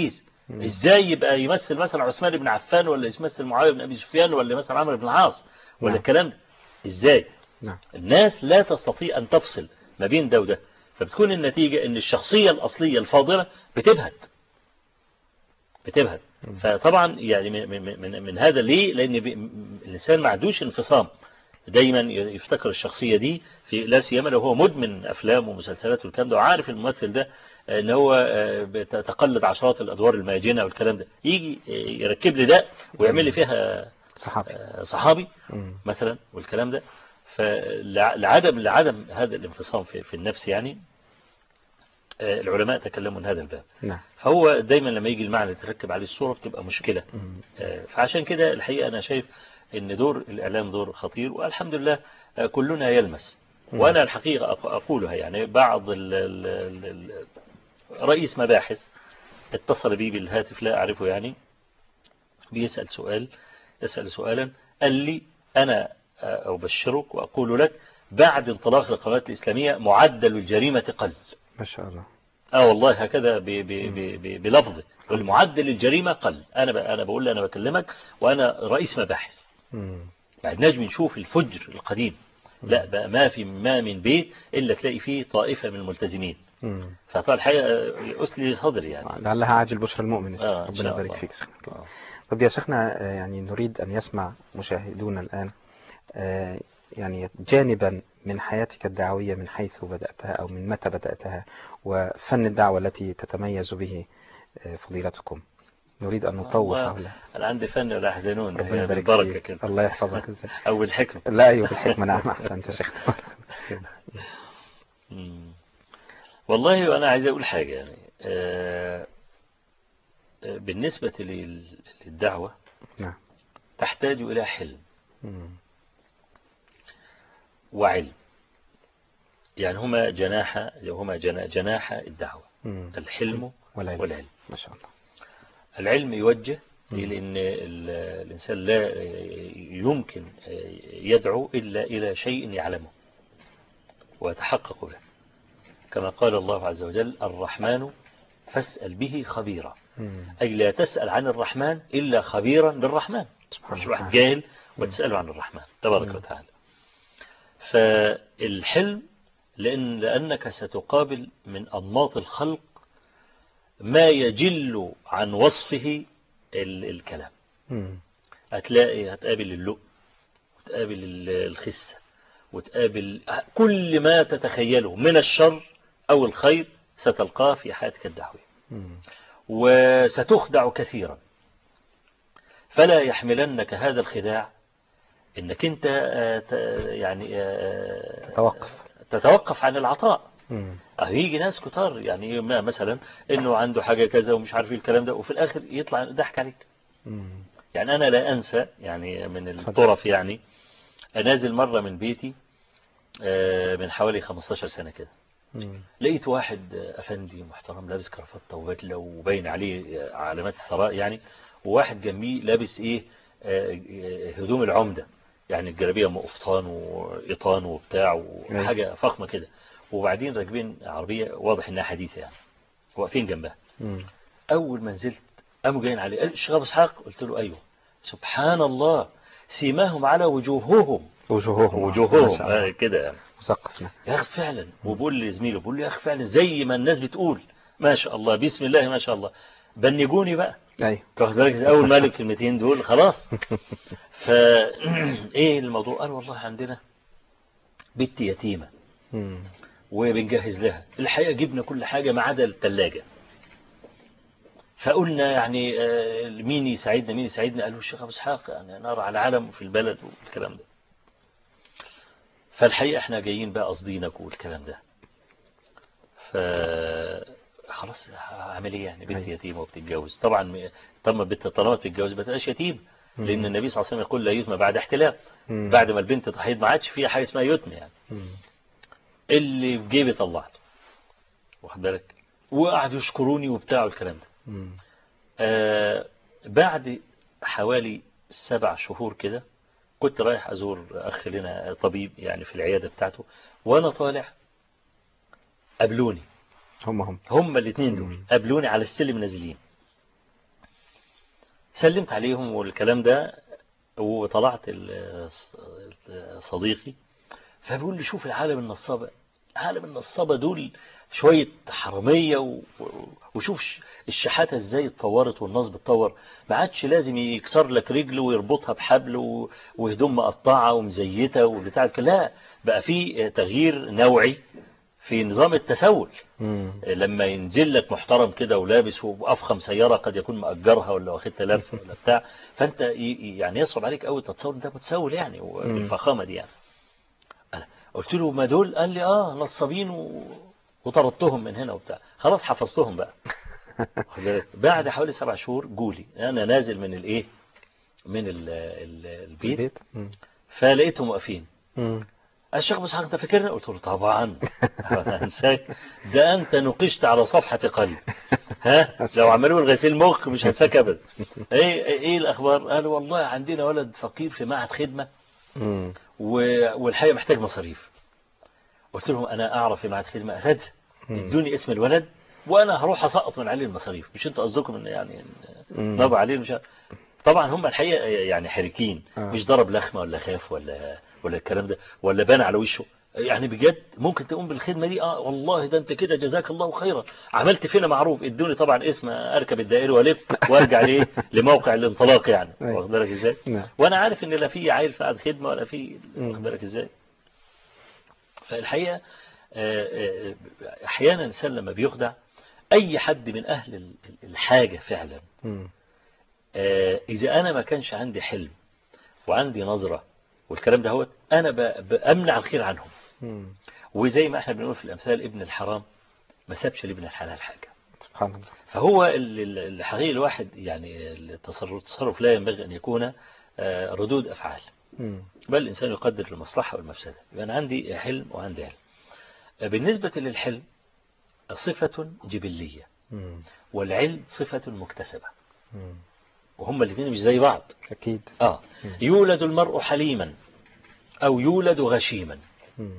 مم. ازاي يبقى يمثل مثلا عثمان بن عفان ولا يمثل معاويه بن ابي سفيان ولا مثلا عمرو بن العاص ولا نعم. الكلام ده ازاي نعم الناس لا تستطيع ان تفصل ما بين ده وده فبتكون النتيجة ان الشخصية الاصلية الفاضلة بتبهت بتبهت مم. فطبعا يعني من, من, من, من هذا ليه لان بي- م- الانسان ما عندوش انفصام دايما يفتكر الشخصية دي في لا سيما لو هو مدمن افلام ومسلسلات والكلام ده وعارف الممثل ده ان هو آه، بتتقلد عشرات الادوار الماجنة والكلام ده يجي آه، يركب لي ده ويعمل لي فيها صحابي آه، صحابي مم. مثلا والكلام ده فلعدم لعدم هذا الانفصام في, في النفس يعني آه، العلماء تكلموا من هذا الباب نعم فهو دايما لما يجي المعنى تركب عليه الصورة بتبقى مشكلة مم. آه، فعشان كده الحقيقة أنا شايف أن دور الإعلام دور خطير والحمد لله آه، كلنا يلمس مم. وأنا الحقيقة أق- أقولها يعني بعض ال ال ال ال رئيس مباحث اتصل بي بالهاتف لا أعرفه يعني بيسأل سؤال يسأل سؤالا قال لي أنا آه، أبشرك وأقول لك بعد انطلاق القنوات الإسلامية معدل الجريمة قل ما شاء الله اه والله هكذا ب ب ب ب بلفظه والمعدل الجريمة قل انا ب انا بقول انا بكلمك وانا رئيس مباحث مم. ما عدناش بنشوف الفجر القديم لا بقى ما في ما من بيت الا تلاقي فيه طائفة من الملتزمين مم. فطبعا الحقيقة اسلي صدري يعني لعلها عاجل بشرى المؤمن آه، إن ربنا شاء يبارك الله. فيك آه. طب يا شيخنا آه، يعني نريد أن يسمع مشاهدونا الآن آه، يعني جانبا من حياتك الدعوية من حيث بدأتها أو من متى بدأتها وفن الدعوة التي تتميز به آه، فضيلتكم نريد أن نطوف الله. حولها انا عندي فن ولا يحزنون ربنا هي يبارك بالبركة فيك كده الله يحفظك إزاي. او الحكمة لا أيوه بالحكمة نعم أحسنت يا شيخنا مم. والله وانا عايز اقول حاجة يعني آه، آه، بالنسبة لل- للدعوة نعم تحتاج الى حلم مم. وعلم يعني هما جناح هما جنا- جناح الدعوة مم. الحلم والعلم والعلم ما شاء الله العلم يوجه مم. لأن ال- الإنسان لا يمكن يدعو إلا إلى شيء يعلمه ويتحقق به كما قال الله عز وجل الرحمن فاسأل به خبيرا مم. أي لا تسأل عن الرحمن إلا خبيرا بالرحمن سبحان مش الله. واحد جاهل وتسأله عن الرحمن تبارك مم. وتعالى فالحلم لأن لأنك ستقابل من أنماط الخلق ما يجل عن وصفه ال- الكلام مم. هتلاقي هتقابل اللؤم وتقابل ال- الخسة وتقابل كل ما تتخيله من الشر أو الخير ستلقاه في حياتك الدعوية مم. وستخدع كثيرا فلا يحملنك هذا الخداع انك انت آه، ت- يعني آه، تتوقف تتوقف عن العطاء مم. أه يجي ناس كتار يعني ما مثلا انه عنده حاجة كذا ومش عارف ايه الكلام ده وفي الاخر يطلع ضحك عليك مم. يعني انا لا انسى يعني من الطرف يعني نازل مرة من بيتي آه، من حوالي 15 سنة كده مم. لقيت واحد أفندي محترم لابس كرافتة وبدلة وباين عليه علامات الثراء يعني وواحد جنبيه لابس إيه آه، آه، هدوم العمدة يعني الجلابية أم قفطان وإيطان وبتاع وحاجة فخمة كده وبعدين راكبين عربية واضح إنها حديثة يعني واقفين جنبها مم. أول ما نزلت قاموا جايين عليه قال الشيخ أبو إسحاق قلت له أيوه سبحان الله سيماهم على وجوههم وجوههم ما وجوههم شاء الله. آه، كده يعني مثقف نعم. يا أخي فعلا وبقول لزميله بقول له يا أخي فعلا زي ما الناس بتقول ما شاء الله بسم الله ما شاء الله بنجوني بقى أيوه تاخد بالك إزاي؟ أول ما قال الكلمتين دول خلاص فا إيه الموضوع قال والله عندنا بنت يتيمة مم. وبنجهز لها الحقيقة جبنا كل حاجة ما عدا الثلاجة فقلنا يعني آه، مين يساعدنا مين يساعدنا قالوا الشيخ أبو إسحاق يعني نار على علم في البلد والكلام ده فالحقيقة احنا جايين بقى قصدينك والكلام ده ف خلاص هعمل ايه يعني بنت أيوة. يتيمة وبتتجوز طبعا م- طبعا بنت طالما بتتجوز ما تبقاش يتيم لان مم. النبي صلى الله عليه وسلم يقول لا يتم بعد احتلام مم. بعد ما البنت تحيض ما عادش فيها حاجه اسمها يتم يعني مم. اللي في جيبي طلعته واخد بالك وقعدوا يشكروني وبتاع الكلام ده مم. آه بعد حوالي سبع شهور كده كنت رايح أزور أخ لنا طبيب يعني في العيادة بتاعته وأنا طالع قابلوني هم هم هما الاثنين دول مم. قابلوني على السلم نازلين سلمت عليهم والكلام ده وطلعت ال- صديقي فبيقول لي شوف العالم النصابة عالم النصابة دول شوية حرامية و- و- وشوف ش- الشحاتة ازاي اتطورت والنصب اتطور ما عادش لازم يكسر لك رجل ويربطها بحبل و- وهدوم مقطعة ومزيتة وبتاع لا بقى في تغيير نوعي في نظام التسول مم. لما ينزل لك محترم كده ولابس وافخم سياره قد يكون مأجرها ولا واخدها لف ولا بتاع فانت ي- يعني يصعب عليك قوي تتصور انت متسول يعني بالفخامه دي يعني أنا قلت له ما دول قال لي اه نصابين و... وطردتهم من هنا وبتاع خلاص حفظتهم بقى واخد بالك؟ بعد حوالي سبع شهور جولي انا نازل من الايه من ال ال البيت البيت مم. فلقيتهم واقفين مم. الشيخ ابو اسحاق انت فاكرني قلت له طبعا أنا انساك ده انت نقشت على صفحه قلبي ها لو عملوا لي غسيل مخ مش هنساك ابدا ايه ايه الاخبار قال والله عندنا ولد فقير في معهد خدمه مم. و- والحقيقه محتاج مصاريف قلت لهم انا اعرف في معهد خدمه اسد ادوني اسم الولد وانا هروح اسقط من عليه المصاريف مش انتوا قصدكم ان يعني مم. نضع عليه مش عارف. طبعا هم الحقيقه يعني حركين آه. مش ضرب لخمه ولا خاف ولا ولا الكلام ده ولا بان على وشه يعني بجد ممكن تقوم بالخدمه دي اه والله ده انت كده جزاك الله خيرا عملت فينا معروف ادوني طبعا اسم اركب الدائري والف وارجع ليه لموقع الانطلاق يعني أيوة. واخد بالك ازاي نعم وانا عارف ان لا في عيل في قعد خدمه ولا في مم. واخد بالك ازاي فالحقيقه آه، آه، احيانا الانسان لما بيخدع اي حد من اهل ال- الحاجه فعلا مم. آه، إذا أنا ما كانش عندي حلم وعندي نظرة والكلام ده هو أنا ب- بأمنع الخير عنهم مم. وزي ما احنا بنقول في الأمثال ابن الحرام ما سابش لابن الحلال حاجة سبحان الله فهو ال- ال- الحقيقي الواحد يعني التصرف التصرف لا ينبغي أن يكون آه، ردود أفعال مم. بل الإنسان يقدر المصلحة والمفسدة يبقى أنا عندي حلم وعندي علم آه، بالنسبة للحلم صفة جبلية مم. والعلم صفة مكتسبة مم. وهما الاثنين مش زي بعض أكيد آه يولد المرء حليما أو يولد غشيما مم.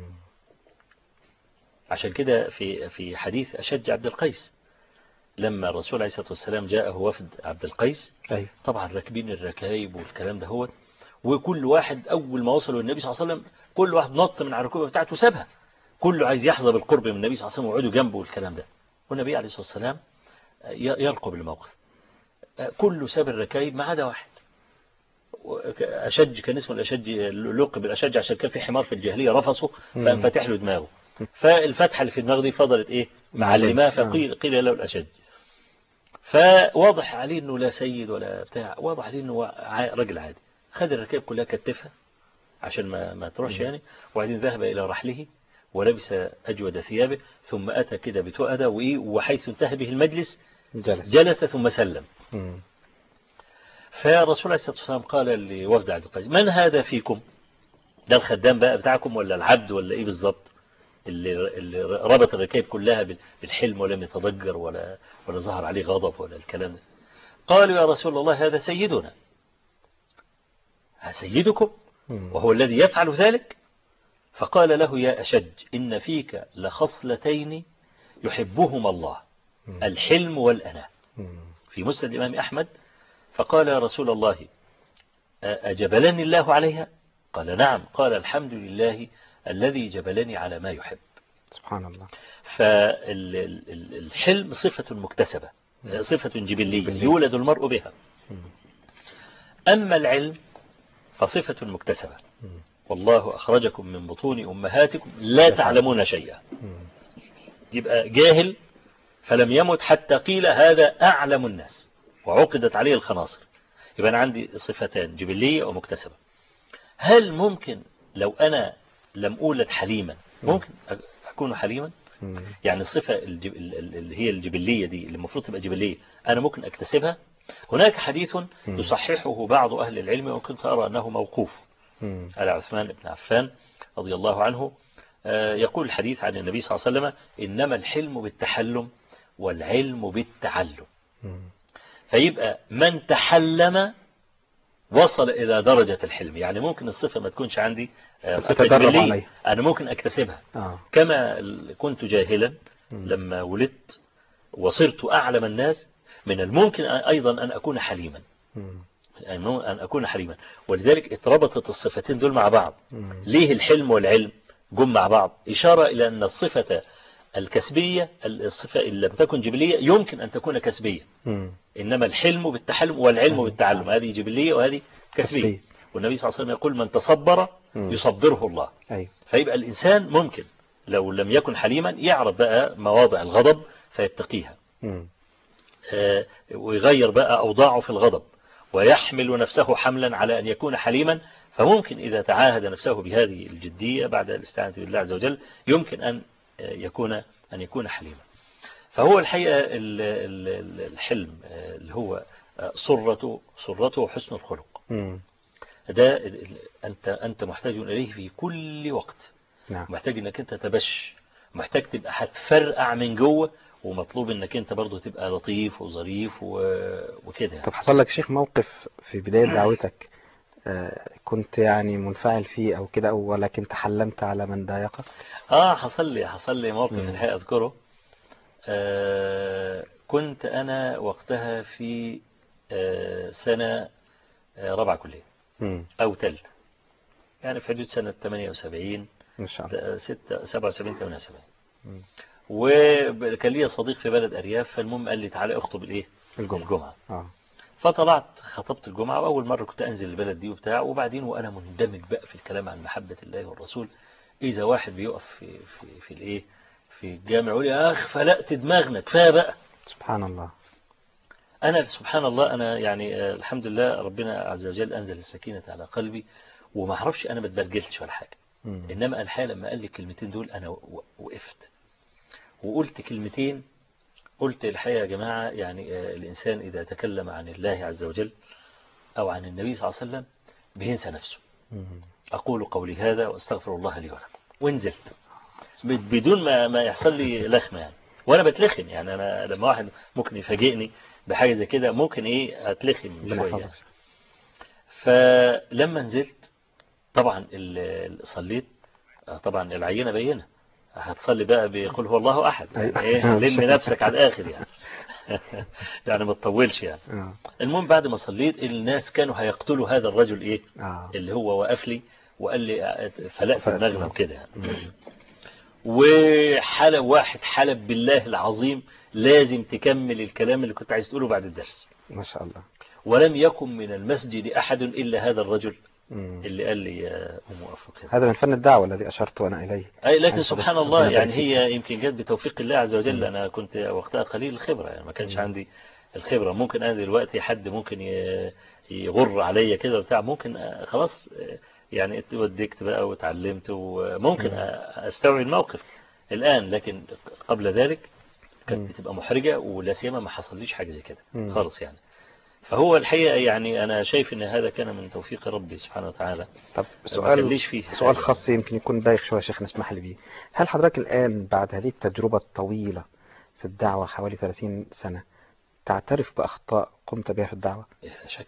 عشان كده في في حديث أشج عبد القيس لما الرسول عليه الصلاة والسلام جاءه وفد عبد القيس أيوة طبعا راكبين الركايب والكلام ده هو وكل واحد أول ما وصلوا النبي صلى الله عليه وسلم كل واحد نط من على الركوبة بتاعته وسابها كله عايز يحظى بالقرب من النبي صلى الله عليه وسلم ويقعدوا جنبه والكلام ده والنبي عليه الصلاة والسلام ي- يرقب الموقف كله ساب الركايب ما عدا واحد أشج كان اسمه الأشج لقب الأشج عشان كان في حمار في الجاهلية رفصه فقام فاتح له دماغه فالفتحة اللي في دماغه دي فضلت إيه معلماه فقيل قيل له الأشج فواضح عليه انه لا سيد ولا بتاع واضح عليه انه ع- راجل عادي خد الركاب كلها كتفها عشان ما ما تروحش يعني وبعدين ذهب الى رحله ولبس اجود ثيابه ثم اتى كده بتؤدى وايه وحيث انتهى به المجلس جلس جلس ثم سلم مم. فالرسول عليه الصلاه والسلام قال لوفد عبد القيس من هذا فيكم ده الخدام بقى بتاعكم ولا العبد ولا ايه بالظبط اللي اللي ربط الركائب كلها بال- بالحلم ولم يتضجر ولا ولا ظهر عليه غضب ولا الكلام ده قالوا يا رسول الله هذا سيدنا ها سيدكم مم. وهو الذي يفعل ذلك فقال له يا أشج إن فيك لخصلتين يحبهما الله مم. الحلم والأناة مم. في مسند الإمام أحمد فقال يا رسول الله أ- أجبلني الله عليها قال نعم قال الحمد لله الذي جبلني على ما يحب سبحان الله فالحلم صفة مكتسبة صفة جبلية جبلية. يولد المرء بها مم. أما العلم فصفة مكتسبة مم. والله أخرجكم من بطون أمهاتكم لا تعلمون شيئا مم. يبقى جاهل فلم يمت حتى قيل هذا أعلم الناس وعقدت عليه الخناصر يبقى أنا عندي صفتان جبلية ومكتسبة هل ممكن لو أنا لم أولد حليما ممكن أ- أكون حليما مم. يعني الصفة الجب... ال- ال- اللي هي الجبلية دي اللي المفروض تبقى جبلية أنا ممكن أكتسبها هناك حديث يصححه بعض أهل العلم وكنت أرى أنه موقوف مم. على عثمان بن عفان رضي الله عنه آه، يقول الحديث عن النبي صلى الله عليه وسلم إنما الحلم بالتحلم والعلم بالتعلم مم. فيبقى من تحلم وصل إلى درجة الحلم يعني ممكن الصفة ما تكونش عندي آه، بس صفة تدرب جبلية. عليها. أنا ممكن أكتسبها آه. كما ال- كنت جاهلا مم. لما ولدت وصرت أعلم الناس من الممكن أيضا أن أكون حليما مم. أنه أن أكون حليما ولذلك اتربطت الصفتين دول مع بعض مم. ليه الحلم والعلم جم مع بعض إشارة إلى أن الصفة الكسبية الصفة إن لم تكن جبلية يمكن أن تكون كسبية مم. إنما الحلم بالتحلم والعلم بالتعلم هذه جبلية وهذه كسبية كسبية. والنبي صلى الله عليه وسلم يقول من تصبر مم. يصبره الله أيوة فيبقى الإنسان ممكن لو لم يكن حليما يعرف بقى مواضع الغضب فيتقيها مم. آه، ويغير بقى أوضاعه في الغضب ويحمل نفسه حملا على أن يكون حليما فممكن إذا تعاهد نفسه بهذه الجدية بعد الاستعانة بالله عز وجل يمكن أن آه، يكون أن يكون حليما فهو الحقيقة ال- ال- ال- الحلم آه، اللي هو آه، سرته سرته حسن الخلق مم. ده ال- ال- أنت أنت محتاج إليه في كل وقت نعم محتاج انك انت تبش محتاج تبقى هتفرقع من جوه ومطلوب انك انت برضو تبقى لطيف وظريف و- وكده طب حصل لك شيخ موقف في بداية دعوتك آه، كنت يعني منفعل فيه أو كده أو ولكن تحلمت على من ضايقك اه حصل لي حصل لي موقف مم. الحقيقه اذكره آه كنت انا وقتها في آه سنه آه رابعه كليه مم. او ثالثه يعني في حدود سنه 78 إن شاء الله 6 77 78 مم. وكان لي صديق في بلد ارياف فالمهم قال لي تعالى اخطب الايه الجمعة الجمعه آه. فطلعت خطبت الجمعة وأول مرة كنت أنزل البلد دي وبتاع وبعدين وأنا مندمج بقى في الكلام عن محبة الله والرسول إذا واحد بيقف في في في الإيه في الجامع يقول يا أخ فلقت دماغنا كفاية بقى سبحان الله أنا سبحان الله أنا يعني آه، الحمد لله ربنا عز وجل أنزل السكينة على قلبي وما أعرفش أنا ما اتبرجلتش ولا حاجة مم. إنما الحقيقة لما قال لي الكلمتين دول أنا و- وقفت وقلت كلمتين قلت الحقيقة يا جماعة يعني آه، الإنسان إذا تكلم عن الله عز وجل أو عن النبي صلى الله عليه وسلم بينسى نفسه مم. أقول قولي هذا وأستغفر الله لي ولكم ونزلت ب- بدون ما ما يحصل لي لخمة يعني وأنا بتلخم يعني أنا لما واحد ممكن يفاجئني بحاجة زي كده ممكن إيه أتلخم ربنا شوية يحفظك فلما نزلت طبعا ال- ال- صليت آه، طبعا العينة بينة هتصلي بقى بيقول هو الله أحد يعني أيوة. إيه لم نفسك على الآخر يعني يعني ما تطولش يعني آه. المهم بعد ما صليت الناس كانوا هيقتلوا هذا الرجل إيه آه. اللي هو وقف لي وقال لي فلقت فلقت. المغنم كده يعني. مم. وحلب واحد حلب بالله العظيم لازم تكمل الكلام اللي كنت عايز تقوله بعد الدرس ما شاء الله ولم يكن من المسجد أحد إلا هذا الرجل مم. اللي قال لي يا أم وفق كده هذا من فن الدعوة الذي أشرت أنا إليه أي لكن حسب سبحان ربنا الله يبارك يعني فيك. هي يمكن جت بتوفيق الله عز وجل مم. أنا كنت وقتها قليل الخبرة يعني ما كانش مم. عندي الخبرة ممكن أنا دلوقتي حد ممكن ي- يغر عليا كده وبتاع ممكن آه، خلاص آه، يعني اتودكت بقى وتعلمت وممكن مم. آه، أستوعب الموقف الآن لكن قبل ذلك مم. كانت بتبقى محرجة ولا سيما ما حصليش حاجة زي كده مم. خالص يعني فهو الحقيقة يعني أنا شايف إن هذا كان من توفيق ربي سبحانه وتعالى طب ما سؤال كانليش فيه سؤال حاجة. خاص يمكن يكون بايخ شوية يا شيخ نسمح لي بيه هل حضرتك الآن بعد هذه التجربة الطويلة في الدعوة حوالي 30 سنة تعترف بأخطاء قمت بها في الدعوة لا شك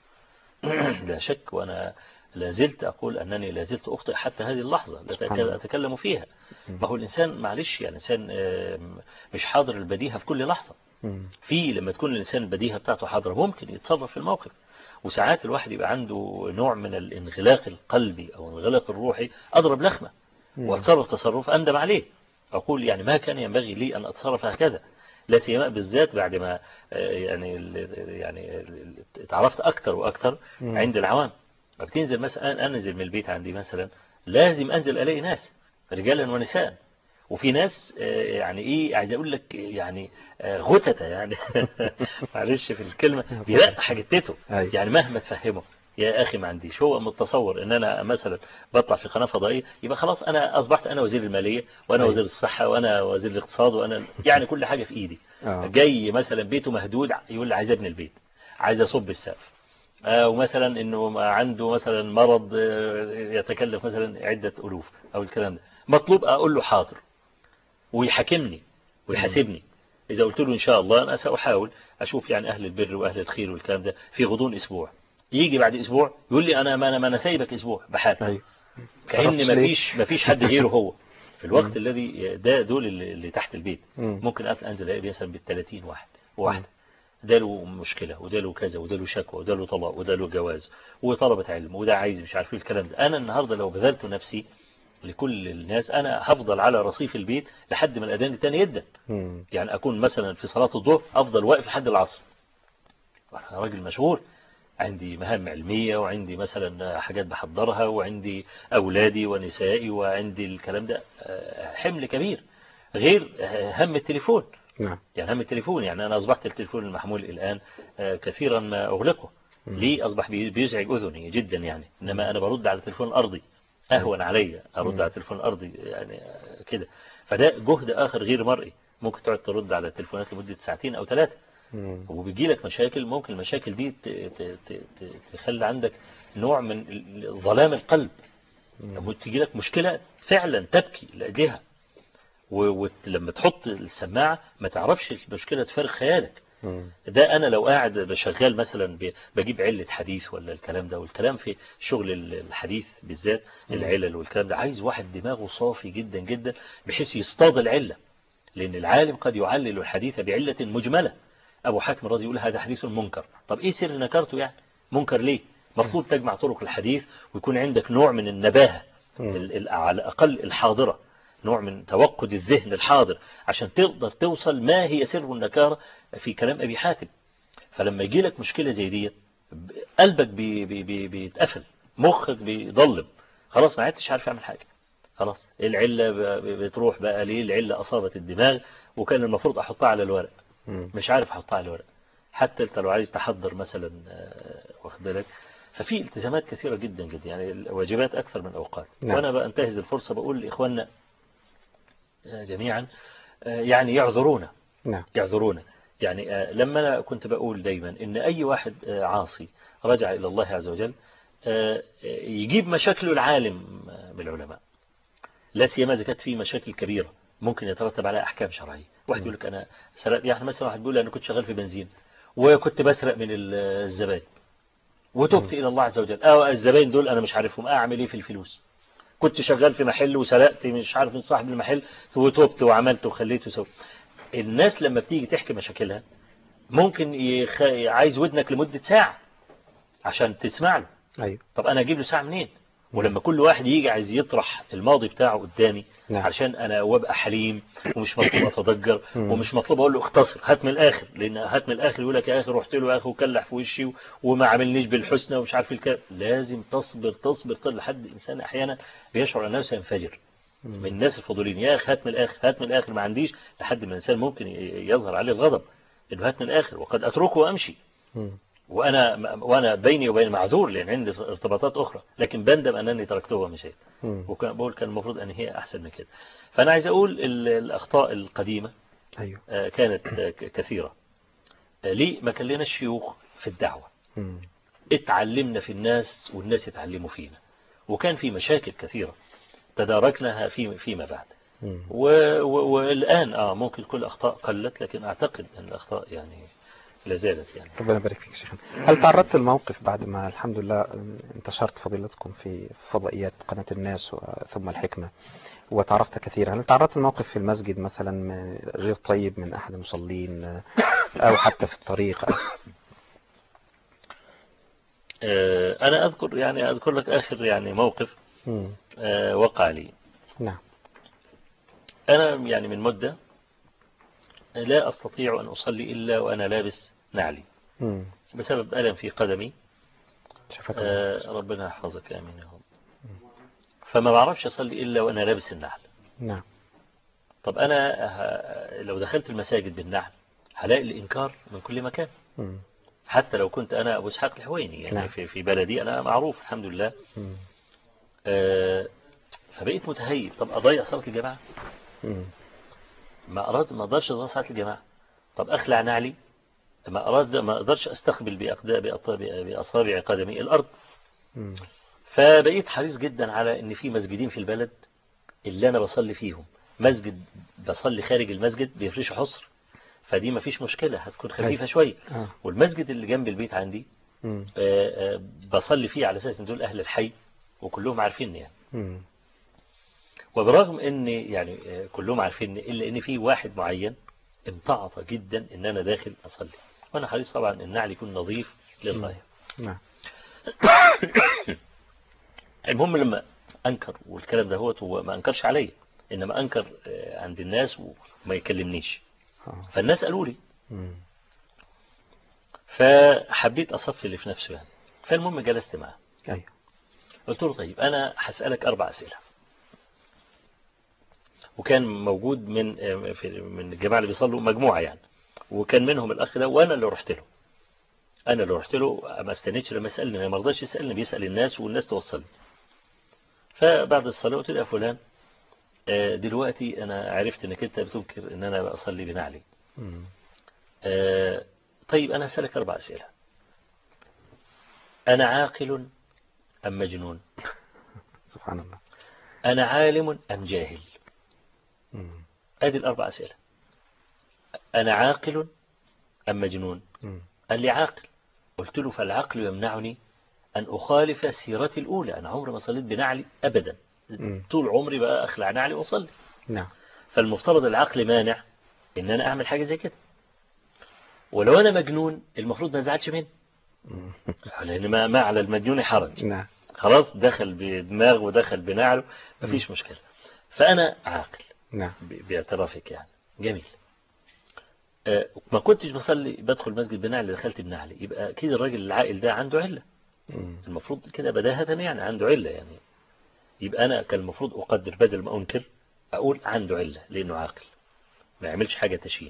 لا شك وأنا لا زلت أقول أنني لا زلت أخطئ حتى هذه اللحظة لا سبحان الله. أتكلم فيها مم. ما هو الإنسان معلش يعني إنسان آم، مش حاضر البديهة في كل لحظة مم. في لما تكون الإنسان البديهة بتاعته حاضرة ممكن يتصرف في الموقف وساعات الواحد يبقى عنده نوع من الانغلاق القلبي أو الانغلاق الروحي أضرب لخمة مم. واتصرف تصرف أندم عليه أقول يعني ما كان ينبغي لي أن أتصرف هكذا لا سيما بالذات بعد ما آه، يعني ال- يعني ال- اتعرفت أكثر وأكثر مم. عند العوام بتنزل مثلا أنزل من البيت عندي مثلا لازم أنزل ألاقي ناس رجالا ونساء وفي ناس آه، يعني ايه عايز اقول لك يعني آه، غتتة يعني معلش في الكلمة بيرقح جتته أيوة. يعني مهما تفهمه يا اخي ما عنديش هو متصور ان انا مثلا بطلع في قناه فضائيه يبقى خلاص انا اصبحت انا وزير الماليه وانا أيوة. وزير الصحه وانا وزير الاقتصاد وانا يعني كل حاجه في ايدي آه. جاي مثلا بيته مهدود يقول لي عايز ابني البيت عايز اصب السقف آه، ومثلا انه عنده مثلا مرض آه، يتكلف مثلا عده الوف او الكلام ده مطلوب اقول له حاضر ويحاكمني ويحاسبني إذا قلت له إن شاء الله أنا سأحاول أشوف يعني أهل البر وأهل الخير والكلام ده في غضون أسبوع يجي بعد أسبوع يقول لي أنا ما أنا, ما أنا سايبك أسبوع بحال أيوة. كأن صرفتش ما ليه؟ فيش ما فيش حد غيره هو في الوقت الذي ده دول اللي اللي تحت البيت مم. ممكن أنزل ألاقي مثلا بال 30 واحد واحد ده له مشكلة وده له كذا وده له شكوى وده له طلاق وده له جواز وطلبة علم وده عايز مش عارف ايه الكلام ده أنا النهاردة لو بذلت نفسي لكل الناس أنا هفضل على رصيف البيت لحد ما الأذان التاني يدا مم. يعني أكون مثلا في صلاة الظهر أفضل واقف لحد العصر أنا راجل مشغول عندي مهام علمية وعندي مثلا حاجات بحضرها وعندي أولادي ونسائي وعندي الكلام ده آه، حمل كبير غير آه، هم التليفون نعم يعني هم التليفون يعني أنا أصبحت التليفون المحمول الآن آه، كثيرا ما أغلقه ليه أصبح بي- بيزعج أذني جدا يعني إنما أنا برد على التليفون الأرضي أهون علي أرد على التليفون الأرضي يعني آه، كده فده جهد آخر غير مرئي ممكن تقعد ترد على التليفونات لمدة ساعتين أو ثلاثة مم. وبيجي لك مشاكل ممكن المشاكل دي ت- ت- ت- ت- تخلي عندك نوع من ال- ظلام القلب وتجي لك مشكلة فعلا تبكي لأجلها ولما تحط السماعة ما تعرفش المشكلة تفارق خيالك مم. ده أنا لو قاعد بشغال مثلا ب- بجيب علة حديث ولا الكلام ده والكلام في شغل ال- الحديث بالذات العلل والكلام ده عايز واحد دماغه صافي جدا جدا بحيث يصطاد العلة لأن العالم قد يعلل الحديث بعلة مجملة أبو حاتم الرازي يقول هذا حديث منكر طب إيه سر نكرته يعني منكر ليه مطلوب تجمع طرق الحديث ويكون عندك نوع من النباهة ال- ال- على الأقل الحاضرة نوع من توقد الذهن الحاضر عشان تقدر توصل ما هي سر النكارة في كلام أبي حاتم فلما يجي لك مشكلة زي دي ب- قلبك بي بي بي بيتقفل مخك بيضلم خلاص ما عدتش عارف اعمل حاجة خلاص العلة ب- ب- بتروح بقى ليه العلة أصابت الدماغ وكان المفروض أحطها على الورق مم. مش عارف أحطها على الورق حتى انت لو عايز تحضر مثلا آه، واخد بالك ففي التزامات كثيرة جدا جدا يعني الواجبات أكثر من أوقات نعم. وأنا بنتهز الفرصة بقول لإخواننا آه، جميعا آه، يعني يعذرونا نعم يعذرونا يعني آه، لما أنا كنت بقول دايما إن أي واحد آه، عاصي رجع إلى الله عز وجل آه، آه، يجيب مشاكله العالم آه، من العلماء لا سيما إذا كانت في مشاكل كبيرة ممكن يترتب عليها أحكام شرعية واحد يقول لك أنا سرقت يعني مثلا واحد بيقول أنا كنت شغال في بنزين وكنت بسرق من ال- الزبائن وتبت إلى الله عز وجل أو الزبائن دول أنا مش عارفهم أعمل إيه في الفلوس كنت شغال في محل وسرقت مش عارف من صاحب المحل وتوبت وعملت وخليت وسويت الناس لما بتيجي تحكي مشاكلها ممكن يخ... عايز ودنك لمدة ساعة عشان تسمع له أيوه طب أنا أجيب له ساعة منين ولما كل واحد يجي عايز يطرح الماضي بتاعه قدامي نعم. علشان أنا وابقى حليم ومش مطلوب أتضجر مم. ومش مطلوب أقول له اختصر هات من الآخر لأن هات من الآخر يقول لك يا أخي رحت له يا أخي وكلح في وشي و- وما عملنيش بالحسنى ومش عارف الكلام لازم تصبر تصبر تصبر لحد الإنسان أحيانا بيشعر أنه سينفجر من الناس الفضولين يا أخي هات من الآخر هات من الآخر ما عنديش لحد ما الإنسان ممكن ي- يظهر عليه الغضب إنه هات من الآخر وقد أتركه وأمشي مم. وأنا وأنا بيني وبين معذور لأن عندي ارتباطات أخرى لكن بندم أنني تركته ومشيت مم. وكان بقول كان المفروض أن هي أحسن من كده فأنا عايز أقول ال- الأخطاء القديمة أيوه آه، كانت آه، ك- كثيرة آه، ليه ما كان لنا الشيوخ في الدعوة مم. اتعلمنا في الناس والناس اتعلموا فينا وكان في مشاكل كثيرة تداركناها في فيما بعد مم. و... و... والآن آه ممكن كل أخطاء قلت لكن أعتقد أن الأخطاء يعني لا زالت يعني ربنا يبارك فيك شيخنا هل تعرضت للموقف بعد ما الحمد لله انتشرت فضيلتكم في فضائيات قناة الناس و- ثم الحكمة وتعرفت كثيرا هل تعرضت للموقف في المسجد مثلا م- غير طيب من أحد المصلين أو حتى في الطريق أو آه أنا أذكر يعني أذكر لك آخر يعني موقف مم. آه وقع لي نعم أنا يعني من مدة لا أستطيع أن أصلي إلا وأنا لابس نعلي مم. بسبب ألم في قدمي شفاك الله. آه ربنا يحفظك آمين يا رب فما بعرفش أصلي إلا وأنا لابس النعل نعم طب أنا ه- لو دخلت المساجد بالنعل هلاقي الإنكار من كل مكان مم. حتى لو كنت أنا أبو إسحاق الحويني يعني نعم. في في بلدي أنا معروف الحمد لله مم. آه، فبقيت متهيب طب أضيع صلاة الجماعة مم. ما أراد ما أقدرش أضيع صلاة الجماعة طب أخلع نعلي ما أراد ما أقدرش أستقبل بأقداء بأط- بأصابع قدمي الأرض مم. فبقيت حريص جدا على ان في مسجدين في البلد اللي انا بصلي فيهم مسجد بصلي خارج المسجد بيفرشوا حصر فدي ما فيش مشكلة هتكون خفيفة شوية آه. والمسجد اللي جنب البيت عندي مم. آه، آه، بصلي فيه على اساس ان دول اهل الحي وكلهم عارفيني يعني مم. وبرغم ان يعني آه، كلهم عارفيني الا ان في واحد معين امتعط جدا ان انا داخل اصلي وأنا حريص طبعا النعل يكون نظيف للغاية نعم المهم لما أنكر والكلام ده هو هو ما أنكرش عليا إنما أنكر آه، عند الناس وما يكلمنيش آه. فالناس قالوا لي مم. فحبيت أصفي اللي في نفسه يعني فالمهم جلست معه أيوه قلت له طيب أنا هسألك أربع أسئلة وكان موجود من آه، في- من الجماعة اللي بيصلوا مجموعة يعني وكان منهم الأخ ده وأنا اللي رحت له أنا اللي رحت له ما استنيتش لما يسألني ما رضاش يسألني بيسأل الناس والناس توصلني فبعد الصلاة قلت له يا فلان آه، دلوقتي أنا عرفت إنك أنت بتنكر إن أنا بصلي بنعلي مم. آه، طيب أنا أسألك أربع أسئلة أنا عاقل أم مجنون سبحان الله أنا عالم أم جاهل مم. هذه الأربع أسئلة أنا عاقل أم مجنون مم. قال لي عاقل قلت له فالعقل يمنعني أن أخالف سيرتي الأولى أنا عمري ما صليت بنعلي أبدا مم. طول عمري بقى أخلع نعلي وأصلي نعم فالمفترض العقل مانع إن أنا أعمل حاجة زي كده ولو أنا مجنون المفروض ما أزعلش مني مم. لأن ما, ما على المجنون حرج نعم خلاص دخل بدماغ ودخل بنعله مفيش مشكلة فأنا عاقل نعم ب- باعترافك يعني جميل آه، ما كنتش بصلي بدخل مسجد بنعل دخلت بنعل يبقى كده الراجل العاقل ده عنده علة مم. المفروض كده بداهة يعني عنده علة يعني يبقى أنا كان المفروض أقدر بدل ما أنكر أقول عنده علة لأنه عاقل ما يعملش حاجة تشين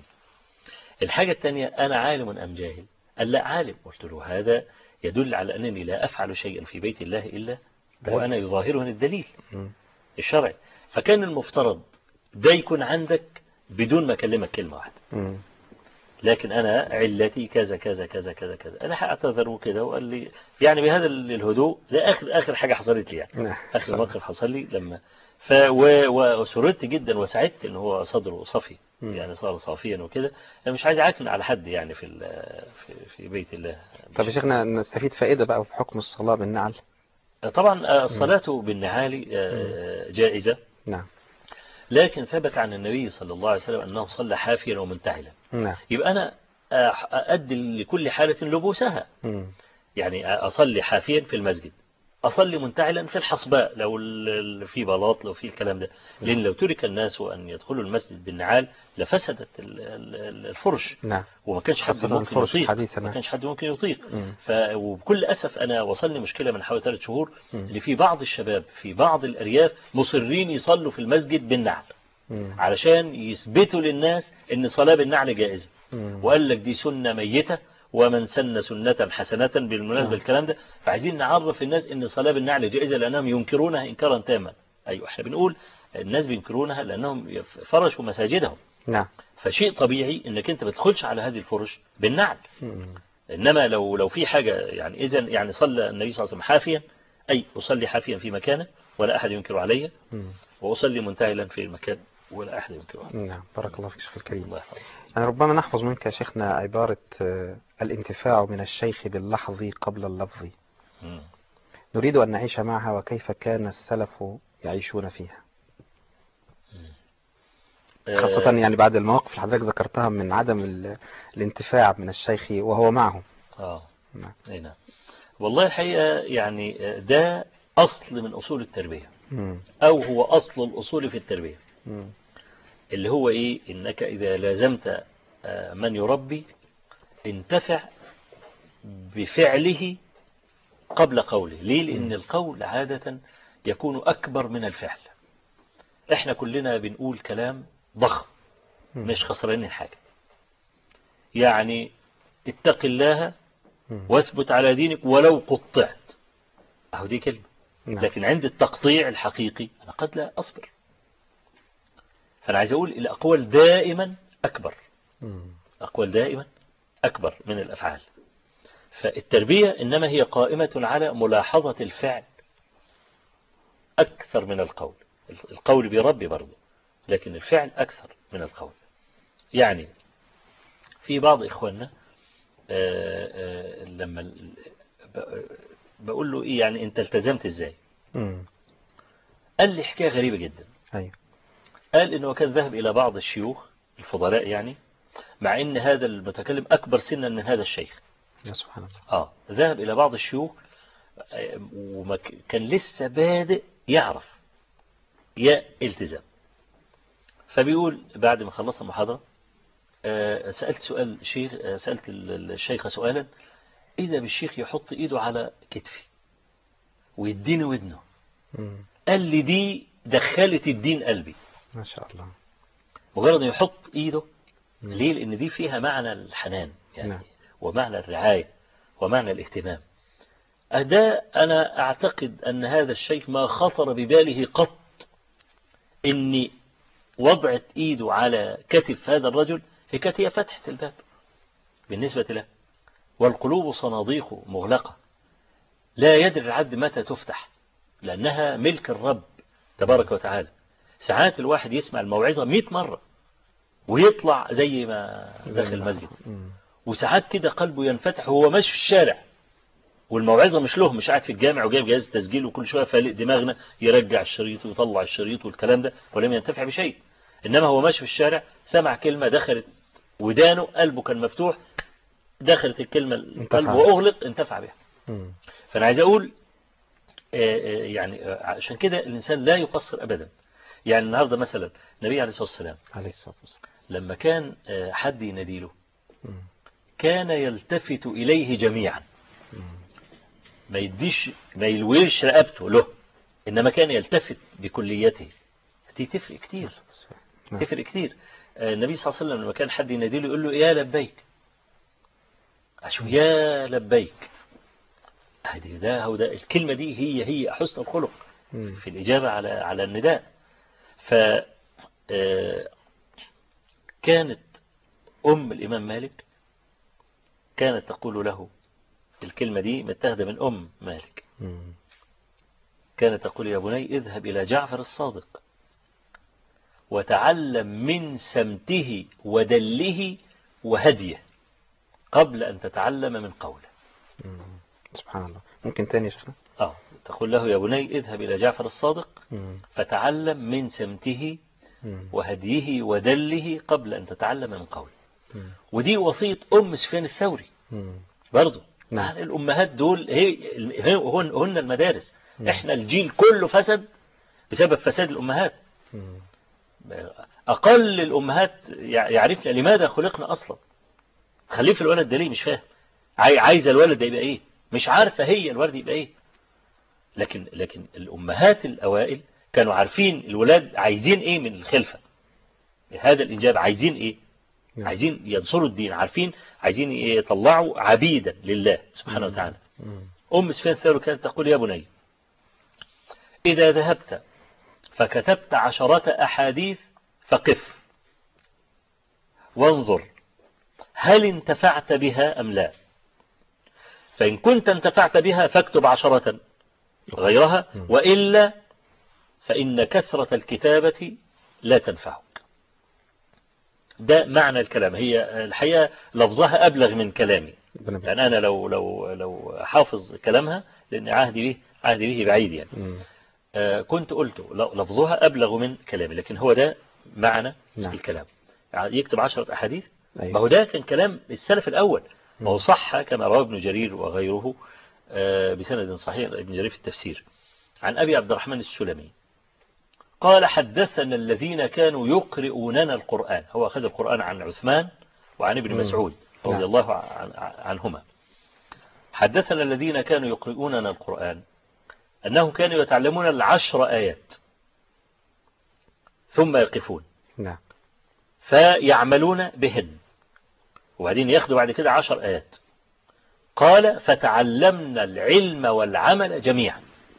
الحاجة الثانية أنا عالم أم جاهل قال لا عالم قلت له هذا يدل على أنني لا أفعل شيئا في بيت الله إلا وأنا يظاهرني الدليل مم. الشرعي فكان المفترض ده يكون عندك بدون ما أكلمك كلمة واحدة مم. لكن أنا علتي كذا كذا كذا كذا كذا أنا هعتذر كده وقال لي يعني بهذا الهدوء ده آخر آخر حاجة حصلت لي يعني نعم آخر موقف حصل لي لما ف و- وسررت جدا وسعدت ان هو صدره صفي مم. يعني صار صافيا وكده انا مش عايز اعكن على حد يعني في ال- في, في بيت الله طب يا شيخنا نستفيد فائدة بقى بحكم الصلاة بالنعل طبعا آه، الصلاة بالنعال آه، جائزة نعم لكن ثبت عن النبي صلى الله عليه وسلم أنه صلى حافيا ومنتعلا نعم يبقى أنا آه، أؤدي لكل حالة لبوسها مم. يعني أصلي حافيا في المسجد أصلي منتعلا في الحصباء لو ال- ال- في بلاط لو في الكلام ده لأن لو ترك الناس أن يدخلوا المسجد بالنعال لفسدت ال- ال- الفرش نعم وما كانش حد خاصة ممكن الفرش يطيق حديثا، ما نعم. كانش حد ممكن يطيق مم. ف... وبكل أسف أنا وصلني مشكلة من حوالي ثلاث شهور مم. اللي في بعض الشباب في بعض الأرياف مصرين يصلوا في المسجد بالنعل مم. علشان يثبتوا للناس ان الصلاة بالنعل جائزة مم. وقال لك دي سنة ميتة ومن سن سنة حسنة بالمناسبة نعم. الكلام ده فعايزين نعرف الناس ان الصلاة بالنعل جائزة لأنهم ينكرونها إنكارا تاما أيوة احنا بنقول الناس بينكرونها لأنهم فرشوا مساجدهم نعم فشيء طبيعي انك انت ما تدخلش على هذه الفرش بالنعل مم. انما لو لو في حاجة يعني اذا يعني صلى النبي صلى الله عليه وسلم حافيا اي اصلي حافيا في مكانه ولا احد ينكر علي مم. واصلي منتعلا في المكان ولا احد ينكر علي نعم بارك الله فيك شيخ الكريم الله يحفظك يعني ربما نحفظ منك يا شيخنا عبارة آه، الانتفاع من الشيخ باللحظ قبل اللفظ مم. نريد أن نعيش معها وكيف كان السلف يعيشون فيها خاصة يعني بعد المواقف اللي حضرتك ذكرتها من عدم ال- الانتفاع من الشيخ وهو معهم اه نعم. اي نعم والله الحقيقة يعني ده أصل من أصول التربية مم. أو هو أصل الأصول في التربية مم. اللي هو إيه إنك إذا لازمت آه، من يربي انتفع بفعله قبل قوله ليه لأن القول عادة يكون أكبر من الفعل إحنا كلنا بنقول كلام ضخم مم. مش خسرانين حاجة يعني اتق الله مم. واثبت على دينك ولو قطعت أهو دي كلمة نعم. لكن عند التقطيع الحقيقي أنا قد لا أصبر فأنا عايز أقول الأقوال دائما أكبر مم. الأقوال دائما أكبر من الأفعال فالتربية إنما هي قائمة على ملاحظة الفعل أكثر من القول القول بيربي برضه لكن الفعل أكثر من القول يعني في بعض إخواننا آه، آه، لما ال- ب- بقول له إيه يعني أنت التزمت إزاي مم. قال لي حكاية غريبة جدا أيوة قال إنه كان ذهب إلى بعض الشيوخ الفضلاء يعني مع ان هذا المتكلم اكبر سنا من هذا الشيخ يا سبحان الله اه ذهب الى بعض الشيوخ آه، وما ك- كان لسه بادئ يعرف يا التزام فبيقول بعد ما خلص المحاضرة آه، سألت سؤال شيخ آه، سألت ال- ال- الشيخ سؤالا إذا بالشيخ يحط إيده على كتفي ويديني ودنه مم. قال لي دي دخلت الدين قلبي ما شاء الله مجرد أن يحط إيده مم. ليه لأن دي فيها معنى الحنان يعني نعم. ومعنى الرعاية ومعنى الاهتمام ده أنا أعتقد أن هذا الشيخ ما خطر بباله قط إني وضعت إيده على كتف هذا الرجل هي كانت هي فتحة الباب بالنسبة له والقلوب صناديق مغلقة لا يدري العبد متى تفتح لأنها ملك الرب تبارك وتعالى ساعات الواحد يسمع الموعظة مئة مرة ويطلع زي ما زي داخل ما- المسجد مم. وساعات كده قلبه ينفتح وهو ماشي في الشارع والموعظة مش له مش قاعد في الجامع وجايب جهاز تسجيل وكل شوية فالق دماغنا يرجع الشريط ويطلع الشريط والكلام ده ولم ينتفع بشيء إنما هو ماشي في الشارع سمع كلمة دخلت ودانه قلبه كان مفتوح دخلت الكلمة القلب انتفع. وأغلق انتفع بها مم. فأنا عايز أقول آه، آه، يعني آه، عشان كده الإنسان لا يقصر أبدا يعني النهاردة مثلا النبي عليه الصلاة والسلام عليه الصلاة والسلام لما كان آه، حد يناديله مم. كان يلتفت إليه جميعا مم. ما يديش ما يلويش رقبته له إنما كان يلتفت بكليته دي تفرق كتير الصلاة والسلام. نعم. تفرق كتير آه، النبي صلى الله عليه وسلم لما كان حد يناديله يقول له يا لبيك أشوف يا لبيك هذه ده هو ده الكلمة دي هي هي حسن الخلق مم. في الإجابة على على النداء ف آه، كانت أم الإمام مالك كانت تقول له الكلمة دي متاخدة من أم مالك مم. كانت تقول يا بني اذهب إلى جعفر الصادق وتعلم من سمته ودله وهديه قبل أن تتعلم من قوله مم. سبحان الله ممكن تاني يا شيخنا آه تقول له يا بني اذهب إلى جعفر الصادق مم. فتعلم من سمته مم. وهديه ودله قبل أن تتعلم من قوله مم. ودي وصية أم سفيان الثوري مم. برضو نعم. يعني الأمهات دول هي هي- هن, هن المدارس مم. احنا الجيل كله فسد بسبب فساد الأمهات مم. أقل الأمهات يع- يعرفن لماذا خلقنا أصلا خليه في الولد ده ليه مش فاهم عاي- عايزة الولد ده يبقى إيه مش عارفة هي الولد يبقى إيه لكن لكن الأمهات الأوائل كانوا عارفين الولاد عايزين إيه من الخلفة هذا الإنجاب عايزين إيه نعم. عايزين ينصروا الدين عارفين عايزين يطلعوا عبيدا لله سبحانه مم. وتعالى مم. أم سفيان الثوري كانت تقول يا بني إذا ذهبت فكتبت عشرة أحاديث فقف وانظر هل انتفعت بها أم لا فإن كنت انتفعت بها فاكتب عشرة غيرها مم. وإلا فإن كثرة الكتابة لا تنفعك ده معنى الكلام هي الحقيقة لفظها أبلغ من كلامي ربنا يبارك. يعني أنا لو لو لو حافظ كلامها لأن عهدي به عهدي به بعيد يعني مم. آه، كنت قلت ل- لفظها أبلغ من كلامي لكن هو ده معنى نعم. الكلام يكتب عشرة أحاديث ما أيوة. هو ده كان كلام السلف الأول ما هو مم. صح كما رواه ابن جرير وغيره آه، بسند صحيح ابن جرير في التفسير عن أبي عبد الرحمن السلمي قال حدثنا الذين كانوا يقرؤوننا القرآن هو أخذ القرآن عن عثمان وعن ابن مم. مسعود رضي نعم. الله عن عنهما حدثنا الذين كانوا يقرؤوننا القرآن أنهم كانوا يتعلمون العشر آيات ثم يقفون نعم فيعملون بهن وبعدين ياخدوا بعد كده عشر آيات قال فتعلمنا العلم والعمل جميعا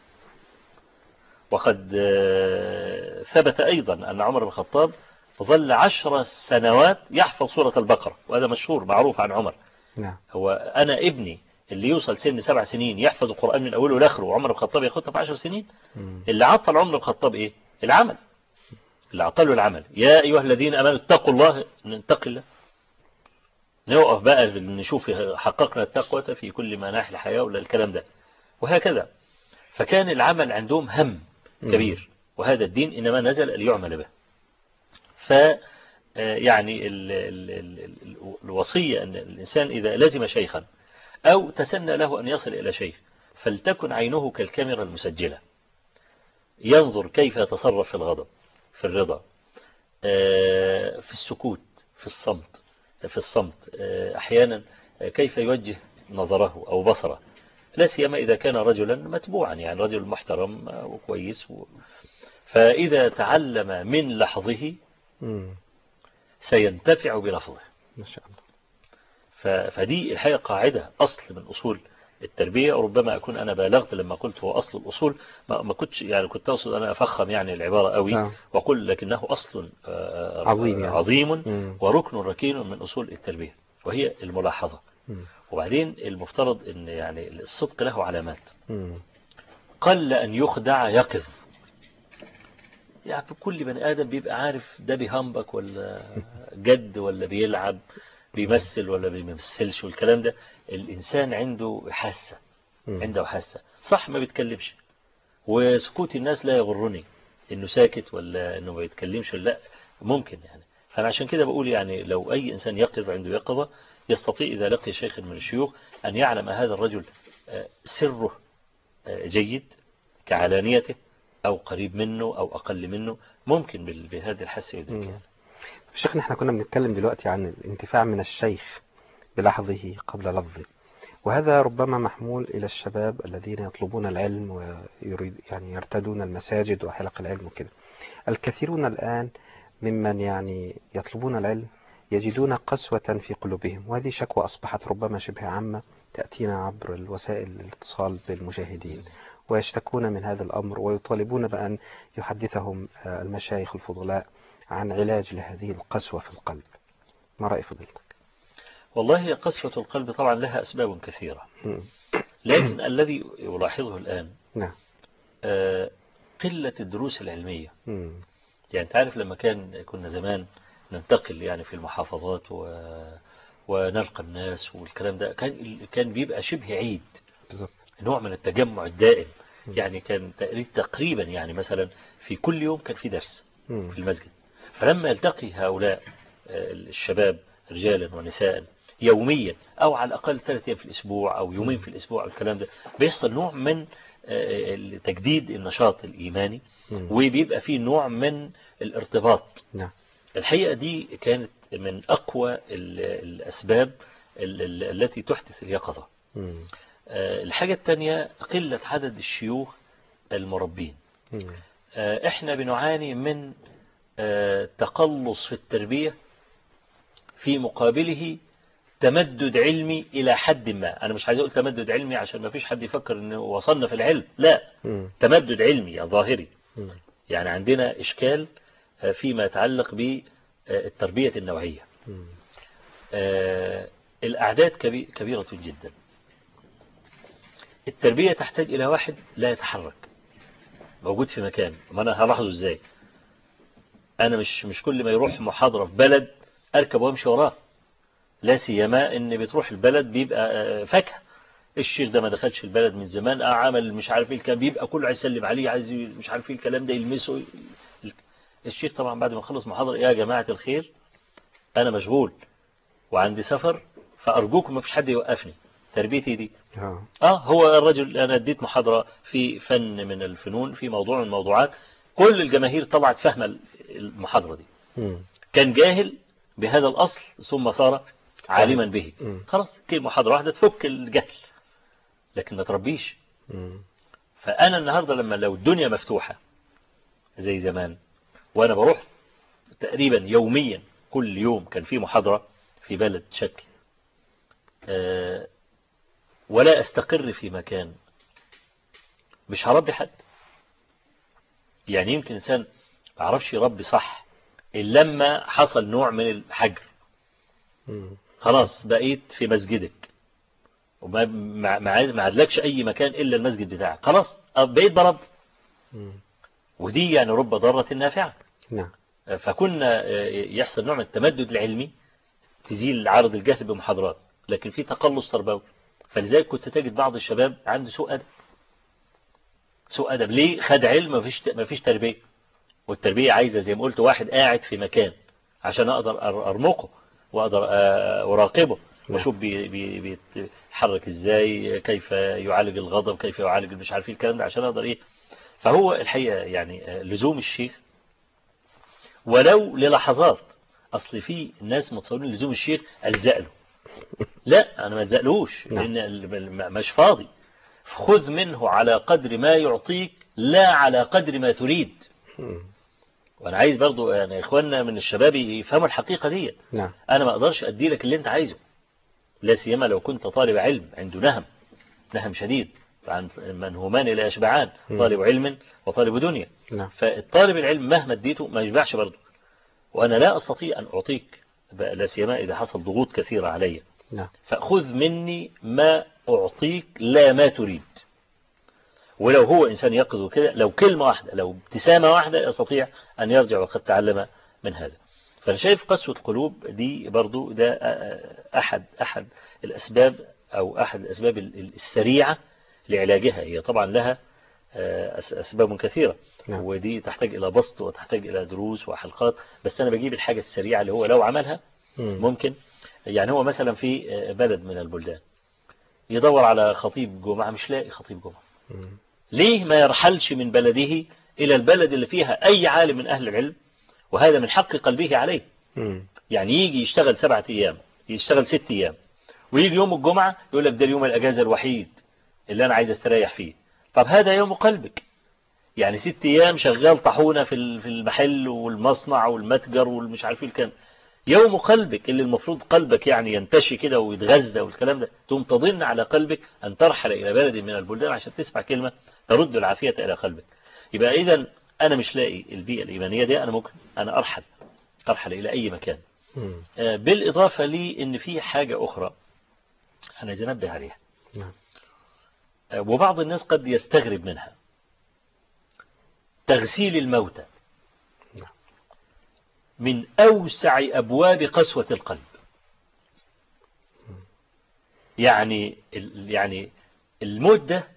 وقد آه، ثبت أيضا أن عمر بن الخطاب ظل عشر سنوات يحفظ سورة البقرة وهذا مشهور معروف عن عمر نعم هو أنا ابني اللي يوصل سن سبع سنين يحفظ القرآن من أوله لآخره وعمر بن الخطاب ياخدها في عشر سنين مم. اللي عطل عمر بن الخطاب إيه العمل اللي عطله العمل يا أيها الذين أمنوا اتقوا الله نتقي الله نوقف بقى نشوف حققنا التقوى في كل مناحي الحياة ولا الكلام ده وهكذا فكان العمل عندهم هم مم. كبير وهذا الدين إنما نزل ليعمل به ف آه، يعني ال ال ال ال الوصية أن الإنسان إذا لزم شيخا أو تسنى له أن يصل إلى شيخ فلتكن عينه كالكاميرا المسجلة ينظر كيف يتصرف في الغضب في الرضا آه، في السكوت في الصمت في الصمت آه، أحيانا كيف يوجه نظره أو بصره لا سيما إذا كان رجلا متبوعا يعني رجل محترم وكويس و... فإذا تعلم من لحظه مم. سينتفع بلفظه ما شاء الله ف... فدي الحقيقة قاعدة أصل من أصول التربية ربما أكون أنا بالغت لما قلت هو أصل الأصول ما, ما كنتش يعني كنت أقصد أنا أفخم يعني العبارة قوي نعم. وأقول لكنه أصل آه، عظيم يعني. عظيم مم. وركن ركين من أصول التربية وهي الملاحظة مم. وبعدين المفترض أن يعني الصدق له علامات مم. قل أن يخدع يقظ يعني كل بني آدم بيبقى عارف ده بيهمبك ولا جد ولا بيلعب بيمثل ولا بيمثلش والكلام ده الإنسان عنده حاسة مم. عنده حاسة صح ما بيتكلمش وسكوت الناس لا يغرني انه ساكت ولا انه ما بيتكلمش ولا لا ممكن يعني فانا عشان كده بقول يعني لو اي انسان يقظ عنده يقظة يستطيع اذا لقي شيخ من الشيوخ ان يعلم هذا الرجل آه، سره آه، جيد كعلانيته او قريب منه او اقل منه ممكن بال- بهذه الحاسة يدرك مم. يعني. شيخنا احنا كنا بنتكلم دلوقتي عن الانتفاع من الشيخ بلحظه قبل لفظه وهذا ربما محمول إلى الشباب الذين يطلبون العلم ويريد يعني يرتدون المساجد وحلق العلم وكده الكثيرون الآن ممن يعني يطلبون العلم يجدون قسوة في قلوبهم وهذه شكوى أصبحت ربما شبه عامة تأتينا عبر الوسائل الاتصال بالمشاهدين ويشتكون من هذا الأمر ويطالبون بأن يحدثهم آه، المشايخ الفضلاء عن علاج لهذه القسوة في القلب ما رأي فضيلتك؟ والله هي قسوة القلب طبعا لها أسباب كثيرة مم. لكن الذي يلاحظه الآن نعم آه، قلة الدروس العلمية مم. يعني تعرف لما كان كنا زمان ننتقل يعني في المحافظات و... ونلقى الناس والكلام ده كان كان بيبقى شبه عيد بالظبط نوع من التجمع الدائم يعني كان تقريبا تقريبا يعني مثلا في كل يوم كان في درس مم. في المسجد فلما يلتقي هؤلاء آه، الشباب رجالا ونساء يوميا او على الاقل ثلاث ايام في الاسبوع او يومين في الاسبوع أو الكلام ده بيحصل نوع من آه، تجديد النشاط الايماني مم. وبيبقى فيه نوع من الارتباط نعم الحقيقة دي كانت من أقوى ال- الأسباب ال- ال- التي تحدث اليقظة مم. آه، الحاجة الثانية قلة عدد الشيوخ المربين مم. آه، احنا بنعاني من آه، تقلص في التربية في مقابله تمدد علمي إلى حد ما أنا مش عايز أقول تمدد علمي عشان ما فيش حد يفكر أنه وصلنا في العلم لا مم. تمدد علمي ظاهري مم. يعني عندنا إشكال آه، فيما يتعلق بالتربية النوعية مم. آه، الأعداد كبي- كبيرة جدا التربية تحتاج إلى واحد لا يتحرك موجود في مكان ما أنا هلاحظه إزاي أنا مش مش كل ما يروح محاضرة في بلد أركب وأمشي وراه لا سيما إن بتروح البلد بيبقى آه، فاكهة الشيخ ده ما دخلش البلد من زمان آه عمل مش عارف ايه الكلام بيبقى كله عايز يسلم عليه عايز ي- مش عارف ايه الكلام ده يلمسه الشيخ طبعا بعد ما خلص محاضرة يا جماعة الخير أنا مشغول وعندي سفر فأرجوكم ما فيش حد يوقفني تربيتي دي آه. اه هو الرجل انا اديت محاضرة في فن من الفنون في موضوع من الموضوعات كل الجماهير طلعت فاهمة المحاضرة دي مم. كان جاهل بهذا الأصل ثم صار عالما به مم. خلاص كل محاضرة واحدة تفك الجهل لكن ما تربيش مم. فأنا النهاردة لما لو الدنيا مفتوحة زي زمان وأنا بروح تقريبا يوميا كل يوم كان في محاضرة في بلد شكل آه، ولا أستقر في مكان مش هربي حد يعني يمكن إنسان ما عرفش يربي صح إلا لما حصل نوع من الحجر مم. خلاص بقيت في مسجدك وما ما ما ما عادلكش أي مكان إلا المسجد بتاعك خلاص بقيت برب مم. ودي يعني رب ضارة نافعة نعم فكنا يحصل نوع من التمدد العلمي تزيل عرض الجهل بمحاضرات لكن في تقلص تربوي فلذلك كنت تجد بعض الشباب عنده سوء أدب سوء أدب ليه خد علم ما فيش ما فيش تربية والتربية عايزة زي ما قلت واحد قاعد في مكان عشان أقدر أر- أرمقه وأقدر آه، أراقبه نعم. وأشوف بي- بي- بيتحرك إزاي كيف يعالج الغضب كيف يعالج مش عارف إيه الكلام ده عشان أقدر إيه فهو الحقيقة يعني آه، لزوم الشيخ ولو للحظات أصل في ناس متصورين لزوم الشيخ ألزق له لا أنا ما ألزقلهوش نعم. لأن ال- مش فاضي خذ منه على قدر ما يعطيك لا على قدر ما تريد مم. وانا عايز برضو يعني اخواننا من الشباب يفهموا الحقيقة دي نعم انا ما اقدرش ادي لك اللي انت عايزه لا سيما لو كنت طالب علم عنده نهم نهم شديد عن منهومان لا يشبعان مم. طالب علم وطالب دنيا نعم فالطالب العلم مهما اديته ما يشبعش برضه وانا لا استطيع ان اعطيك بقى لا سيما اذا حصل ضغوط كثيرة علي نعم فخذ مني ما أعطيك لا ما تريد ولو هو إنسان يقظ كده لو كلمة واحدة لو ابتسامة واحدة يستطيع أن يرجع وقد تعلم من هذا فأنا شايف قسوة قلوب دي برضو ده أحد أحد الأسباب أو أحد الأسباب السريعة لعلاجها هي طبعا لها أس- أسباب كثيرة نعم. ودي تحتاج إلى بسط وتحتاج إلى دروس وحلقات بس أنا بجيب الحاجة السريعة اللي هو لو عملها مم. ممكن يعني هو مثلا في بلد من البلدان يدور على خطيب جمعة مش لاقي خطيب جمعة مم. ليه ما يرحلش من بلده إلى البلد اللي فيها أي عالم من أهل العلم وهذا من حق قلبه عليه مم. يعني يجي يشتغل سبعة أيام يشتغل ست أيام ويجي يوم الجمعة يقول لك ده اليوم الأجازة الوحيد اللي أنا عايز استريح فيه طب هذا يوم قلبك يعني ست أيام شغال طحونة في ال- في المحل والمصنع والمتجر والمش عارف ايه الكلام يوم قلبك اللي المفروض قلبك يعني ينتشي كده ويتغذى والكلام ده تقوم تظن على قلبك أن ترحل إلى بلد من البلدان عشان تسمع كلمة ترد العافية إلى قلبك يبقى إذا أنا مش لاقي البيئة الإيمانية دي أنا ممكن أنا أرحل أرحل إلى أي مكان مم. آه، بالإضافة لي إن في حاجة أخرى أنا عايز أنبه عليها نعم. آه، وبعض الناس قد يستغرب منها تغسيل الموتى نعم. من أوسع أبواب قسوة القلب يعني ال- يعني الموت ده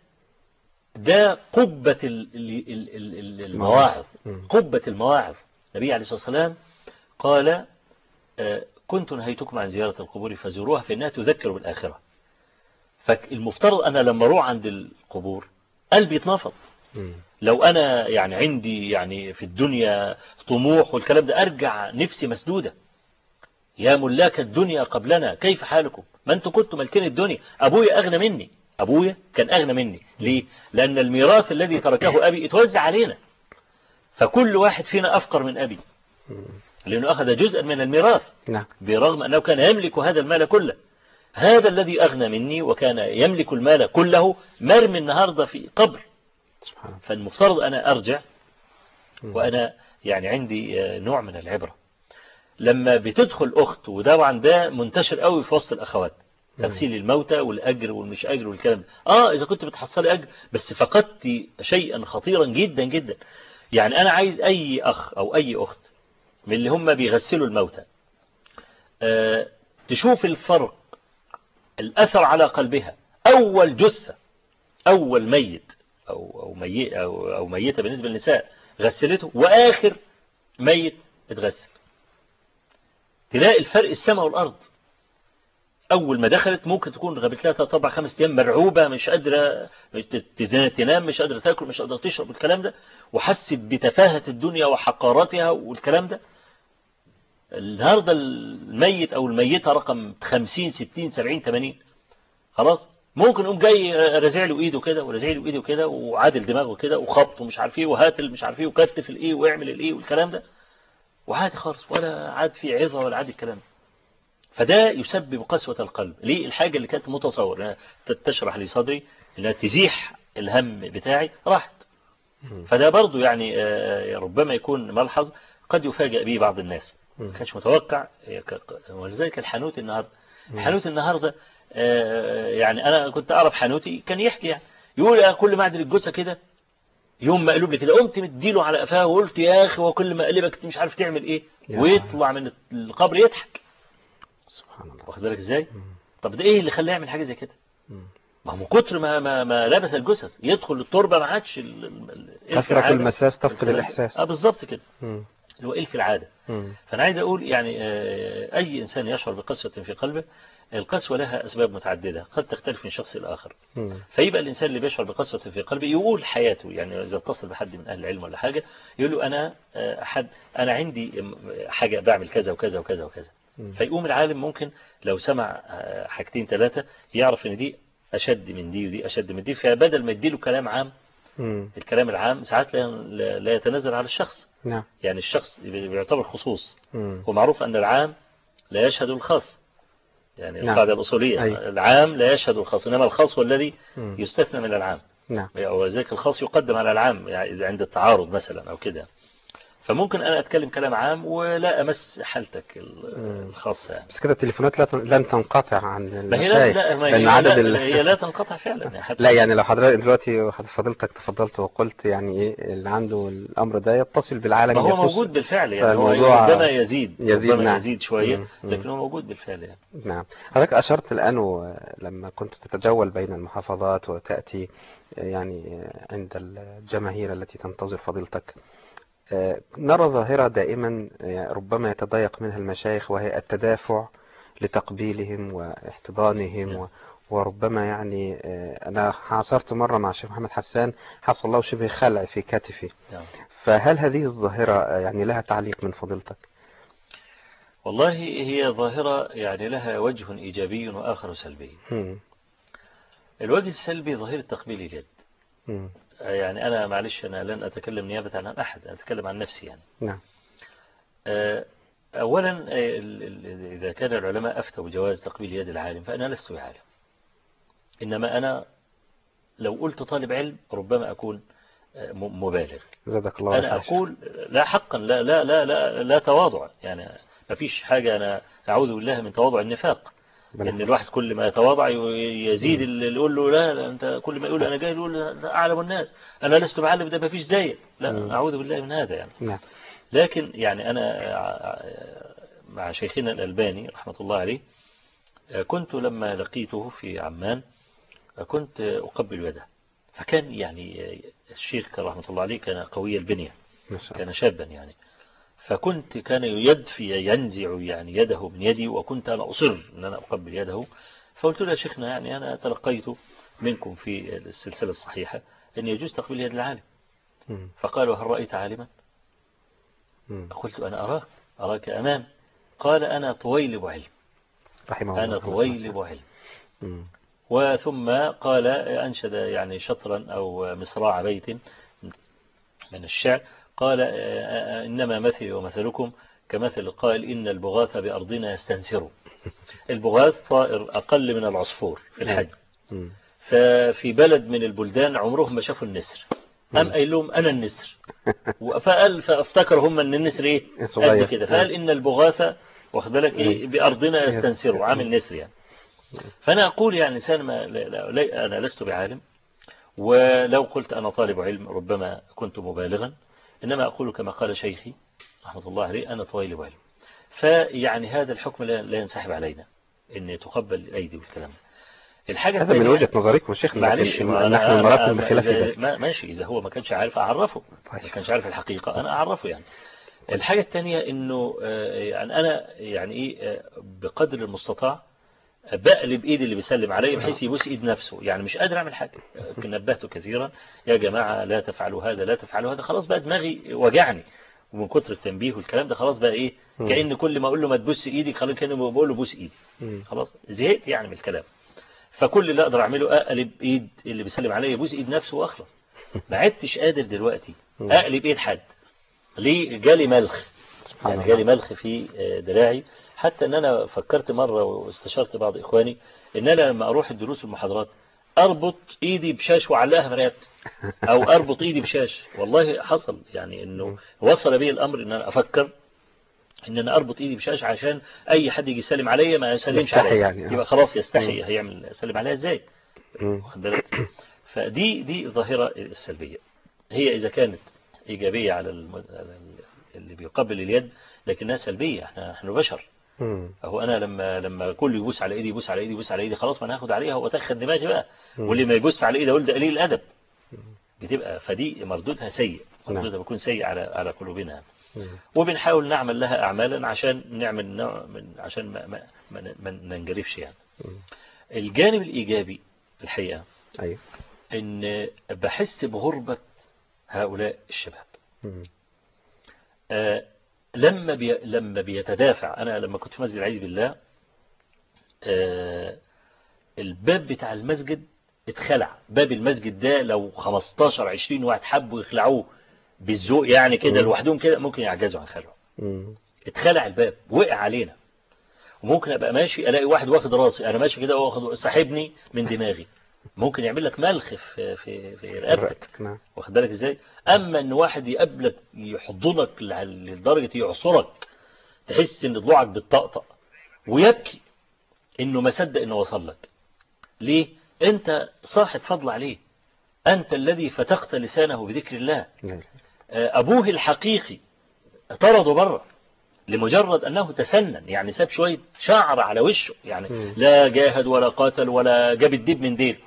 ده قبة ال- ال- ال- ال- ال- المواعظ مم. قبة المواعظ النبي عليه الصلاة والسلام قال آه، كنت نهيتكم عن زيارة القبور فزوروها فإنها تذكر بالآخرة فالمفترض أنا لما أروح عند القبور قلبي يتنفض مم. لو أنا يعني عندي يعني في الدنيا طموح والكلام ده أرجع نفسي مسدودة يا ملاك الدنيا قبلنا كيف حالكم ما أنتم كنتم ملكين الدنيا أبويا أغنى مني أبويا كان أغنى مني ليه لأن الميراث الذي تركه أبي اتوزع علينا فكل واحد فينا أفقر من أبي مم. لأنه أخذ جزءا من الميراث نعم برغم أنه كان يملك هذا المال كله هذا الذي أغنى مني وكان يملك المال كله مرمي النهاردة في قبر سبحان الله فالمفترض أنا أرجع مم. وأنا يعني عندي آه، نوع من العبرة لما بتدخل أخت وطبعا ده منتشر قوي في وسط الأخوات تغسيل الموتى والأجر والمش أجر والكلام ده آه إذا كنت بتحصلي أجر بس فقدت شيئا خطيرا جدا جدا يعني أنا عايز أي أخ أو أي أخت من اللي هم بيغسلوا الموتى آه، تشوف الفرق الأثر على قلبها أول جثة أول ميت أو أو ميت أو, أو ميتة بالنسبة للنساء غسلته وآخر ميت اتغسل تلاقي الفرق السماء والأرض أول ما دخلت ممكن تكون غابت لها ثلاث أربع خمس أيام مرعوبة مش قادرة ت- تنام مش قادرة تاكل مش قادرة تشرب الكلام ده وحست بتفاهة الدنيا وحقارتها والكلام ده النهاردة الميت أو الميتة رقم 50 60 70 80 خلاص ممكن يقوم جاي رازع له ايده كده ورازع له ايده كده وعادل دماغه كده وخبط ومش عارف ايه وهات مش عارف ايه وكتف الايه واعمل الايه والكلام ده وعادي خالص ولا عاد في عظة ولا عاد الكلام ده فده يسبب قسوة القلب ليه الحاجة اللي كانت متصور انها تشرح لي صدري انها تزيح الهم بتاعي راحت مم. فده برضو يعني آه، ربما يكون ملحظ قد يفاجأ به بعض الناس مم. ما كانش متوقع هي ك- ولذلك الحانوت النهارده الحانوت النهارده آه، يعني انا كنت اعرف حانوتي كان يحكي يعني يقول أنا كل ما اعدل الجثه كده يوم ما قلب لي كده قمت مديله على قفاه وقلت يا اخي وكل ما اقلبك انت مش عارف تعمل ايه يا ويطلع من القبر يضحك سبحان الله واخد بالك ازاي مم. طب ده ايه اللي خلاه يعمل حاجه زي كده مم. ما هو من كتر ما ما, ما لبس الجثث يدخل التربه ما عادش ال- ال- ال- تترك العادة. المساس تفقد الكلام ده. الإحساس اه بالظبط كده مم. اللي هو إلف العادة مم. فأنا عايز أقول يعني آه، أي إنسان يشعر بقسوة في قلبه القسوة لها أسباب متعددة قد تختلف من شخص لآخر مم. فيبقى الإنسان اللي بيشعر بقسوة في قلبه يقول حياته يعني إذا اتصل بحد من أهل العلم ولا حاجة يقول له أنا آه، حد أنا عندي حاجة بعمل كذا وكذا وكذا وكذا مم. فيقوم العالم ممكن لو سمع آه، حاجتين ثلاثة يعرف إن دي أشد من دي ودي أشد من دي فبدل ما يديله كلام عام مم. الكلام العام ساعات لا لا- لا يتنزل على الشخص نعم يعني الشخص بيعتبر خصوص مم. ومعروف أن العام لا يشهد الخاص يعني نعم. القاعدة الأصولية أي. العام العام لا يشهد الخاص إنما الخاص هو الذي مم. يستثنى من العام نعم وذلك الخاص يقدم على العام يعني إذا عند التعارض مثلا أو كده فممكن أنا أتكلم كلام عام ولا أمس حالتك ال- مم. الخاصة يعني بس كده التليفونات لا تن- لن تنقطع عن ما هي لا المشايخ لا ما لأن هي عدد لا, ال... هي لا تنقطع فعلا يعني حتى لا يعني لو حضرتك دلوقتي فضلتك تفضلت وقلت يعني ايه اللي عنده الامر ده يتصل بالعالم ما هو يتصل- موجود بالفعل يعني هو فالموضوع ربما يزيد يزيد، ربما نعم. يزيد شوية مم. مم. لكن هو موجود بالفعل يعني نعم حضرتك أشرت الآن و- لما كنت تتجول بين المحافظات وتأتي يعني عند الجماهير التي تنتظر فضيلتك آه، نرى ظاهرة دائما آه، ربما يتضايق منها المشايخ وهي التدافع لتقبيلهم واحتضانهم و- وربما يعني آه، أنا عاصرت مرة مع الشيخ محمد حسان حصل له شبه خلع في كتفه نعم. فهل هذه الظاهرة آه، يعني لها تعليق من فضيلتك؟ والله هي ظاهرة يعني لها وجه إيجابي وآخر سلبي مم. الوجه السلبي ظاهرة تقبيل اليد مم. يعني أنا معلش أنا لن أتكلم نيابة عن أحد أتكلم عن نفسي يعني نعم آه، أولا آه، ال- ال- إذا كان العلماء أفتوا بجواز تقبيل يد العالم فأنا لست بعالم إنما أنا لو قلت طالب علم ربما أكون آه، م- مبالغ زادك الله أنا خير. أقول لا حقا لا لا لا لا, لا تواضع يعني ما فيش حاجة أنا أعوذ بالله من تواضع النفاق ربنا ان يحفظك. الواحد كل ما يتواضع ي- يزيد اللي يقول له لا, لا انت كل ما يقول انا جاي يقول ده اعلم الناس انا لست بعلم ده ما فيش زيك مم. لا اعوذ بالله من هذا يعني نعم لكن يعني انا ع- مع شيخنا الالباني رحمه الله عليه كنت لما لقيته في عمان كنت اقبل يده فكان يعني الشيخ كان رحمه الله عليه كان قوي البنيه ما شاء الله كان شابا يعني فكنت كان يدفي ينزع يعني يده من يدي وكنت أنا أصر أن أنا أقبل يده فقلت له يا شيخنا يعني أنا تلقيت منكم في السلسلة الصحيحة أن يجوز تقبيل يد العالم مم. فقالوا هل رأيت عالما مم. قلت أنا أراك أراك أمام قال أنا طويلب علم رحمه الله أنا رحمه طويلب علم مم. وثم قال أنشد يعني شطرا أو مصراع بيت من الشعر قال آه، آه، إنما مثلي ومثلكم كمثل القائل إن البغاث بأرضنا يستنسر البغاث طائر أقل من العصفور في الحجم مم. ففي بلد من البلدان عمرهم ما شافوا النسر أم قايل لهم أنا النسر فقال فافتكر هم أن النسر إيه صغير. قد كده فقال إن البغاث واخد بالك إيه مم. بأرضنا يستنسر عامل نسر يعني فأنا أقول يعني إنسان ما لا لا لا أنا لست بعالم ولو قلت أنا طالب علم ربما كنت مبالغا إنما أقول كما قال شيخي رحمة الله عليه أنا طالب علم فيعني هذا الحكم لا لا ينسحب علينا أن تقبل الأيدي والكلام ده. الحاجة هذا من الثانية- وجهة نظركم يا شيخ معلش لكن ما نحن أنا نراكم ما- بخلاف إذا- ذلك ما ماشي إذا هو ما كانش عارف أعرفه طيب. ما كانش عارف الحقيقة أنا أعرفه يعني الحاجة الثانية إنه آه، يعني أنا يعني إيه آه، بقدر المستطاع بقلب ايدي اللي بيسلم علي بحيث يبوس ايد نفسه يعني مش قادر اعمل حاجه لكن نبهته كثيرا يا جماعه لا تفعلوا هذا لا تفعلوا هذا خلاص بقى دماغي وجعني ومن كتر التنبيه والكلام ده خلاص بقى ايه مم. كأن كل ما اقول له ما تبوس ايدي خلاص كأنه بقول له بوس ايدي مم. خلاص زهقت يعني من الكلام فكل اللي اقدر اعمله اقلب ايد اللي بيسلم عليا يبوس ايد نفسه واخلص ما عدتش قادر دلوقتي مم. اقلب ايد حد ليه جالي ملخ سبحان يعني الله. جالي ملخ في آه، دراعي حتى ان انا فكرت مرة واستشرت بعض اخواني ان انا لما اروح الدروس والمحاضرات اربط ايدي بشاش وعلقها في رقبتي او اربط ايدي بشاش والله حصل يعني انه وصل بي الامر ان انا افكر ان انا اربط ايدي بشاش عشان اي حد يجي يسلم عليا ما يسلمش يستحي عليا يعني، آه. يبقى خلاص يستحي هيعمل يسلم عليا ازاي مم. واخد بالك فدي دي الظاهرة السلبية هي إذا كانت إيجابية على الم- على ال- اللي بيقبل اليد لكنها سلبية احنا احنا بشر مم. اهو انا لما لما كل يبوس على ايدي يبوس على ايدي يبوس على ايدي خلاص ما انا هاخد عليها واتخن دماغي بقى مم. واللي ما يبص على ايدي اقول ده قليل الادب بتبقى فدي مردودها سيء نعم. مردودها بيكون سيء على على قلوبنا وبنحاول نعمل لها أعمالا عشان نعمل نوع من عشان ما, ما, ما, ما ننجرفش يعني الجانب الإيجابي الحقيقة أيوه إن بحس بغربة هؤلاء الشباب آه لما بي لما بيتدافع أنا لما كنت في مسجد العزيز بالله آه الباب بتاع المسجد اتخلع باب المسجد ده لو 15 20 واحد حبوا يخلعوه بالذوق يعني كده لوحدهم كده ممكن يعجزوا عن خلعه اتخلع الباب وقع علينا وممكن ابقى ماشي الاقي واحد واخد راسي انا ماشي كده واخد ساحبني من دماغي ممكن يعمل لك ملخ في في في رقبتك نعم واخد بالك ازاي اما ان واحد يقابلك يحضنك لدرجه يعصرك تحس ان ضلوعك بتطقطق ويبكي انه ما صدق انه وصل لك ليه انت صاحب فضل عليه انت الذي فتقت لسانه بذكر الله نعم. ابوه الحقيقي طرده بره لمجرد أنه تسنن يعني ساب شوية شعر على وشه يعني مم. لا جاهد ولا قاتل ولا جاب الدب من ديل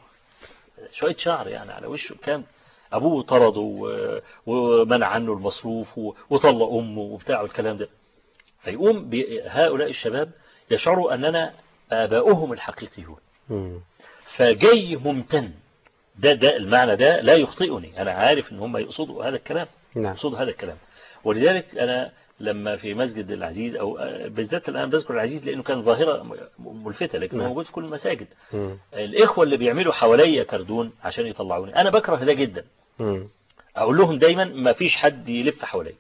شوية شعر يعني على وشه كان أبوه طرده و- ومنع عنه المصروف و- وطلق أمه وبتاع الكلام ده فيقوم ب- هؤلاء الشباب يشعروا أننا آباؤهم الحقيقيون مم. فجاي ممتن ده ده المعنى ده لا يخطئني أنا عارف إن هم يقصدوا هذا الكلام نعم يقصدوا هذا الكلام ولذلك أنا لما في مسجد العزيز أو آه، بالذات الآن بذكر العزيز لأنه كان ظاهرة م- ملفتة لكنه نعم. موجود في كل المساجد مم. الإخوة اللي بيعملوا حواليا كردون عشان يطلعوني أنا بكره ده جدا مم. أقول لهم دايما ما فيش حد يلف حواليا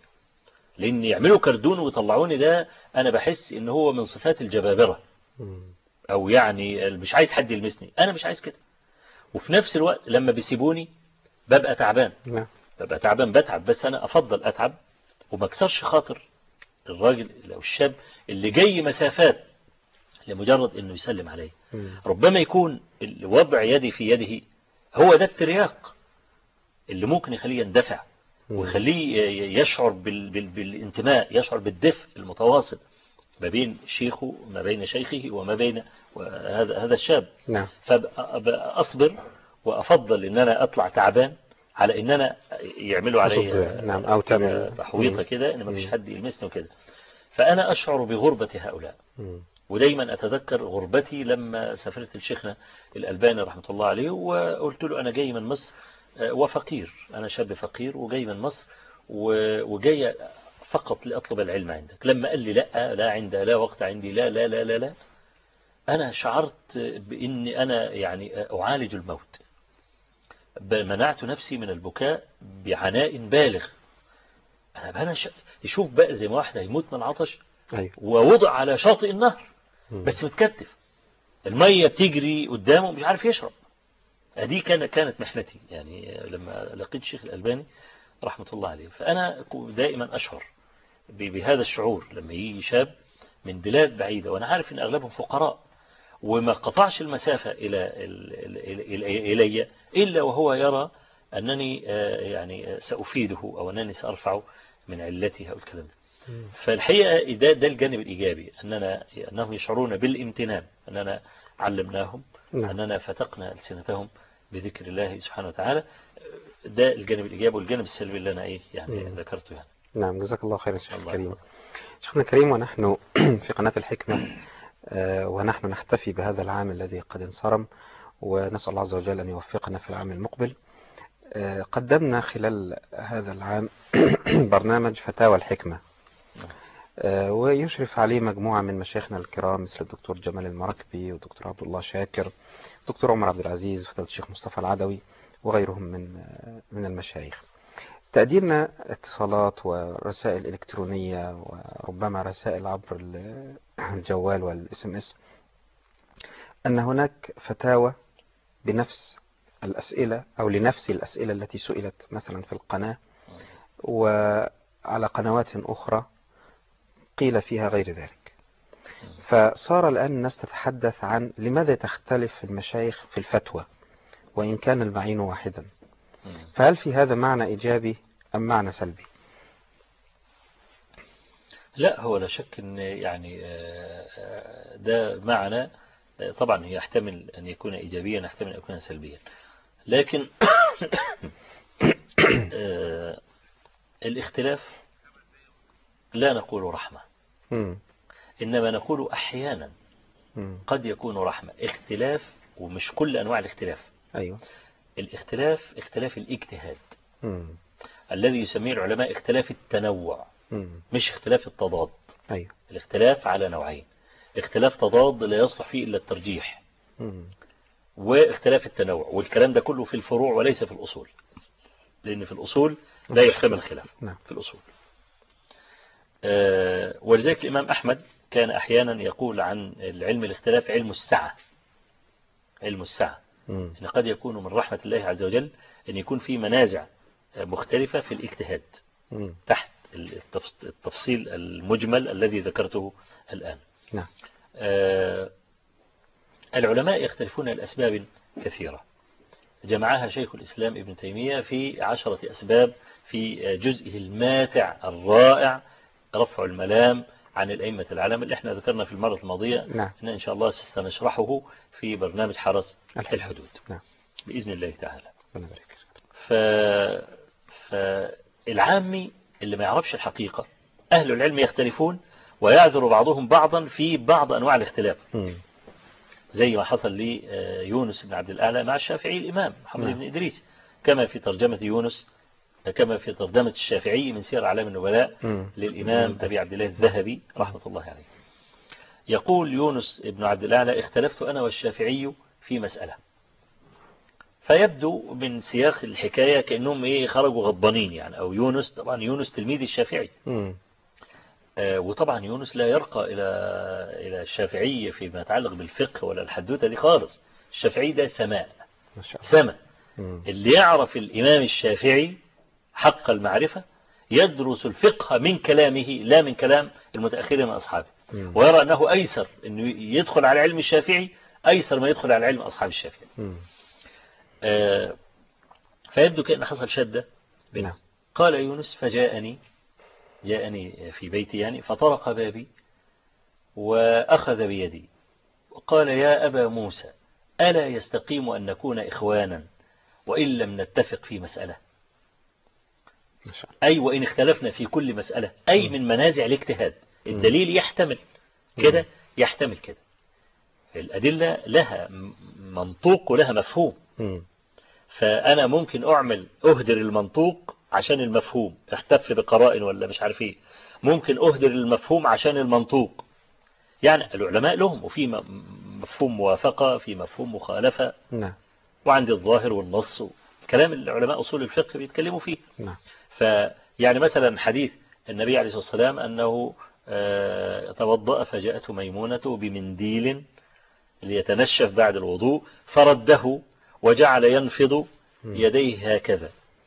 لأن يعملوا كردون ويطلعوني ده أنا بحس إن هو من صفات الجبابرة مم. أو يعني مش عايز حد يلمسني أنا مش عايز كده وفي نفس الوقت لما بيسيبوني ببقى تعبان نعم ببقى تعبان بتعب بس أنا أفضل أتعب وما اكسرش خاطر الراجل أو الشاب اللي جاي مسافات لمجرد إنه يسلم عليه مم. ربما يكون وضع يدي في يده هو ده الترياق اللي ممكن يخليه يندفع مم. ويخليه ي- يشعر بال... بال... بالانتماء يشعر بالدفء المتواصل ما بين شيخه ما بين شيخه وما بين هذا هذا الشاب نعم فأصبر وأفضل إن أنا أطلع تعبان على إن أنا يعملوا علي أصد- نعم، أو كده تعمل- تحويطة مم. كده إن ما فيش مم. حد يلمسني وكده فأنا أشعر بغربة هؤلاء مم. ودايما أتذكر غربتي لما سافرت لشيخنا الألباني رحمة الله عليه وقلت له أنا جاي من مصر آه، وفقير أنا شاب فقير وجاي من مصر و- وجاي فقط لأطلب العلم عندك لما قال لي لا لا عند لا وقت عندي لا لا لا لا لا أنا شعرت بإني أنا يعني أعالج الموت ب- منعت نفسي من البكاء بعناء بالغ أنا أنا ش... يشوف بقى زي ما واحد هيموت من العطش أيوه ووضع على شاطئ النهر مم. بس متكتف المية بتجري قدامه مش عارف يشرب دي كانت كانت محنتي يعني لما لقيت الشيخ الألباني رحمة الله عليه فأنا دائما أشعر ب- بهذا الشعور لما يجي شاب من بلاد بعيدة وأنا عارف أن أغلبهم فقراء وما قطعش المسافة إلى ال- ال- ال- إلي إلا وهو يرى أنني آه، يعني آه، سأفيده أو أنني سأرفعه من علته أو الكلام ده مم. فالحقيقة ده, ده الجانب الإيجابي أننا أنهم يشعرون بالامتنان أننا علمناهم نعم أننا فتقنا ألسنتهم بذكر الله سبحانه وتعالى ده الجانب الإيجابي والجانب السلبي اللي أنا إيه يعني مم. ذكرته يعني نعم جزاك الله خيرا شيخ الله الكريم يحفظك. شيخنا الكريم ونحن في قناة الحكمة آه، ونحن نحتفي بهذا العام الذي قد انصرم ونسأل الله عز وجل أن يوفقنا في العام المقبل آه، قدمنا خلال هذا العام برنامج فتاوى الحكمة آه، ويشرف عليه مجموعة من مشايخنا الكرام مثل الدكتور جمال المراكبي والدكتور عبد الله شاكر الدكتور عمر عبد العزيز وفضيلة الشيخ مصطفى العدوي وغيرهم من آه، من المشايخ تقديرنا اتصالات ورسائل إلكترونية وربما رسائل عبر ال- الجوال والاس ام اس أن هناك فتاوى بنفس الأسئلة أو لنفس الأسئلة التي سئلت مثلا في القناة وعلى قنوات أخرى قيل فيها غير ذلك فصار الآن الناس تتحدث عن لماذا تختلف المشايخ في الفتوى وإن كان المعين واحدا مم. فهل في هذا معنى إيجابي أم معنى سلبي لا هو لا شك ان يعني آه، آه، ده معنى آه، طبعا يحتمل ان يكون ايجابيا يحتمل ان يكون سلبيا لكن آه، الاختلاف لا نقول رحمة مم. إنما نقول أحيانا مم. قد يكون رحمة اختلاف ومش كل أنواع الاختلاف أيوة الاختلاف اختلاف الاجتهاد مم. الذي يسميه العلماء اختلاف التنوع مم. مش اختلاف التضاد أيوة الاختلاف على نوعين اختلاف تضاد لا يصلح فيه إلا الترجيح مم. واختلاف التنوع والكلام ده كله في الفروع وليس في الأصول لأن في الأصول لا يحتمل الخلاف نعم. في الأصول آه، ولذلك الإمام أحمد كان أحيانا يقول عن العلم الاختلاف علم السعة علم السعة مم. إن قد يكون من رحمة الله عز وجل أن يكون في منازع مختلفة في الاجتهاد مم. تحت التفص- التفصيل المجمل الذي ذكرته الآن نعم آه، العلماء يختلفون لأسباب كثيرة جمعها شيخ الإسلام ابن تيمية في عشرة أسباب في جزئه الماتع الرائع رفع الملام عن الأئمة العلم اللي احنا ذكرنا في المرة الماضية نعم إن, إن شاء الله سنشرحه في برنامج حرس الحدود. الحدود نعم بإذن الله تعالى ربنا يبارك لك. ف... فالعامي اللي ما يعرفش الحقيقة أهل العلم يختلفون ويعذر بعضهم بعضا في بعض أنواع الاختلاف مم. زي ما حصل ليونس بن عبد الأعلى مع الشافعي الإمام محمد نعم. بن إدريس كما في ترجمة يونس كما في ترجمة الشافعي من سير أعلام النبلاء مم. للإمام أبي عبد الله الذهبي رحمة الله عليه يقول يونس بن عبد الأعلى اختلفت أنا والشافعي في مسألة فيبدو من سياق الحكاية كأنهم إيه خرجوا غضبانين يعني أو يونس طبعا يونس تلميذ الشافعي مم. آه، وطبعا يونس لا يرقى إلى إلى الشافعي فيما يتعلق بالفقه ولا الحدوتة دي خالص الشافعي ده سماء ما شاء الله سماء مم. اللي يعرف الإمام الشافعي حق المعرفة يدرس الفقه من كلامه لا من كلام المتأخرين من أصحابه مم. ويرى أنه أيسر أنه يدخل على علم الشافعي أيسر ما يدخل على علم أصحاب الشافعي مم. آه، فيبدو كأن حصل شدة بينهم نعم قال يونس فجاءني جاءني في بيتي يعني فطرق بابي وأخذ بيدي وقال يا أبا موسى ألا يستقيم أن نكون إخوانا وإن لم نتفق في مسألة ما شاء الله أي وإن اختلفنا في كل مسألة أي من منازع الاجتهاد الدليل يحتمل كده يحتمل كده الأدلة لها م- منطوق ولها مفهوم مم. فأنا ممكن أعمل أهدر المنطوق عشان المفهوم احتف بقرائن ولا مش عارف ايه ممكن أهدر المفهوم عشان المنطوق يعني العلماء لهم وفي م- مفهوم موافقة في مفهوم مخالفة نعم وعندي الظاهر والنص كلام العلماء أصول الفقه بيتكلموا فيه نعم فيعني مثلا حديث النبي عليه الصلاة والسلام أنه آه، توضأ فجاءته ميمونة بمنديل ليتنشف بعد الوضوء فرده وجعل ينفض يديه هكذا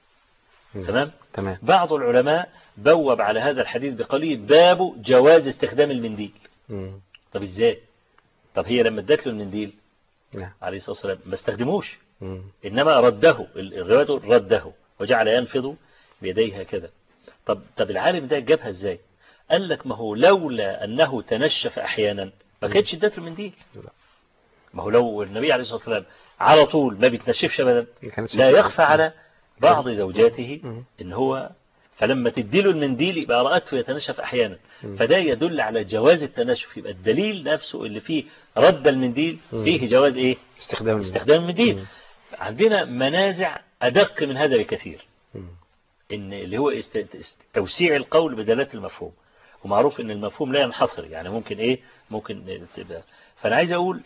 مم. تمام تمام بعض العلماء بوب على هذا الحديث بقليل باب جواز استخدام المنديل مم. طب ازاي طب هي لما ادت له المنديل نعم عليه الصلاة والسلام ما استخدموش مم. إنما رده الرواية رده وجعل ينفض بيديه هكذا طب طب العالم ده جابها ازاي قال لك ما هو لولا أنه تنشف أحيانا ما كانتش ادته المنديل لا. ما هو لو النبي عليه الصلاة والسلام على طول ما بيتنشفش أبدا ما كانتش لا يخفى على بعض زوجاته مم. ان هو فلما تديله المنديل يبقى رأته يتنشف أحيانا مم. فده يدل على جواز التنشف يبقى الدليل نفسه اللي فيه رد المنديل مم. فيه جواز ايه استخدام استخدام المنديل مم. عندنا منازع أدق من هذا بكثير مم. ان اللي هو است- است- توسيع القول بدلالة المفهوم ومعروف ان المفهوم لا ينحصر يعني ممكن ايه ممكن تبقى فانا عايز اقول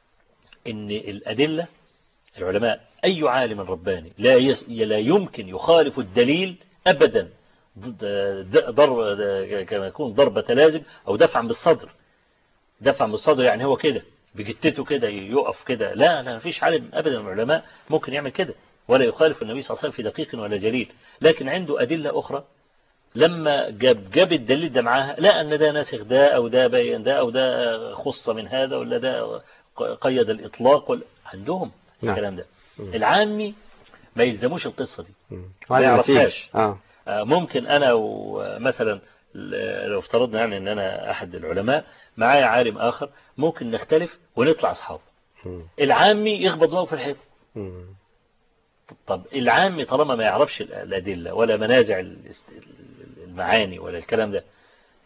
ان الادلة العلماء اي عالم رباني لا يس لا يمكن يخالف الدليل ابدا ضد د- ضرب كما يكون ضربة لازم او دفعا بالصدر دفعا بالصدر يعني هو كده بجتته كده يقف كده لا لا مفيش عالم ابدا من العلماء ممكن يعمل كده ولا يخالف النبي صلى الله عليه وسلم في دقيق ولا جليل لكن عنده أدلة أخرى لما جاب جاب الدليل ده معاها لا أن ده ناسخ ده أو ده بين ده أو ده خص من هذا ولا ده قيد الإطلاق ولا عندهم نعم. الكلام ده مم. العامي ما يلزموش القصة دي مم. ما يعرفهاش. اه آه، ممكن أنا ومثلا لو افترضنا يعني أن أنا أحد العلماء معايا عالم آخر ممكن نختلف ونطلع أصحاب مم. العامي يخبط دماغه في الحيط مم. طب العام طالما ما يعرفش الأدلة ولا منازع الاست- المعاني ولا الكلام ده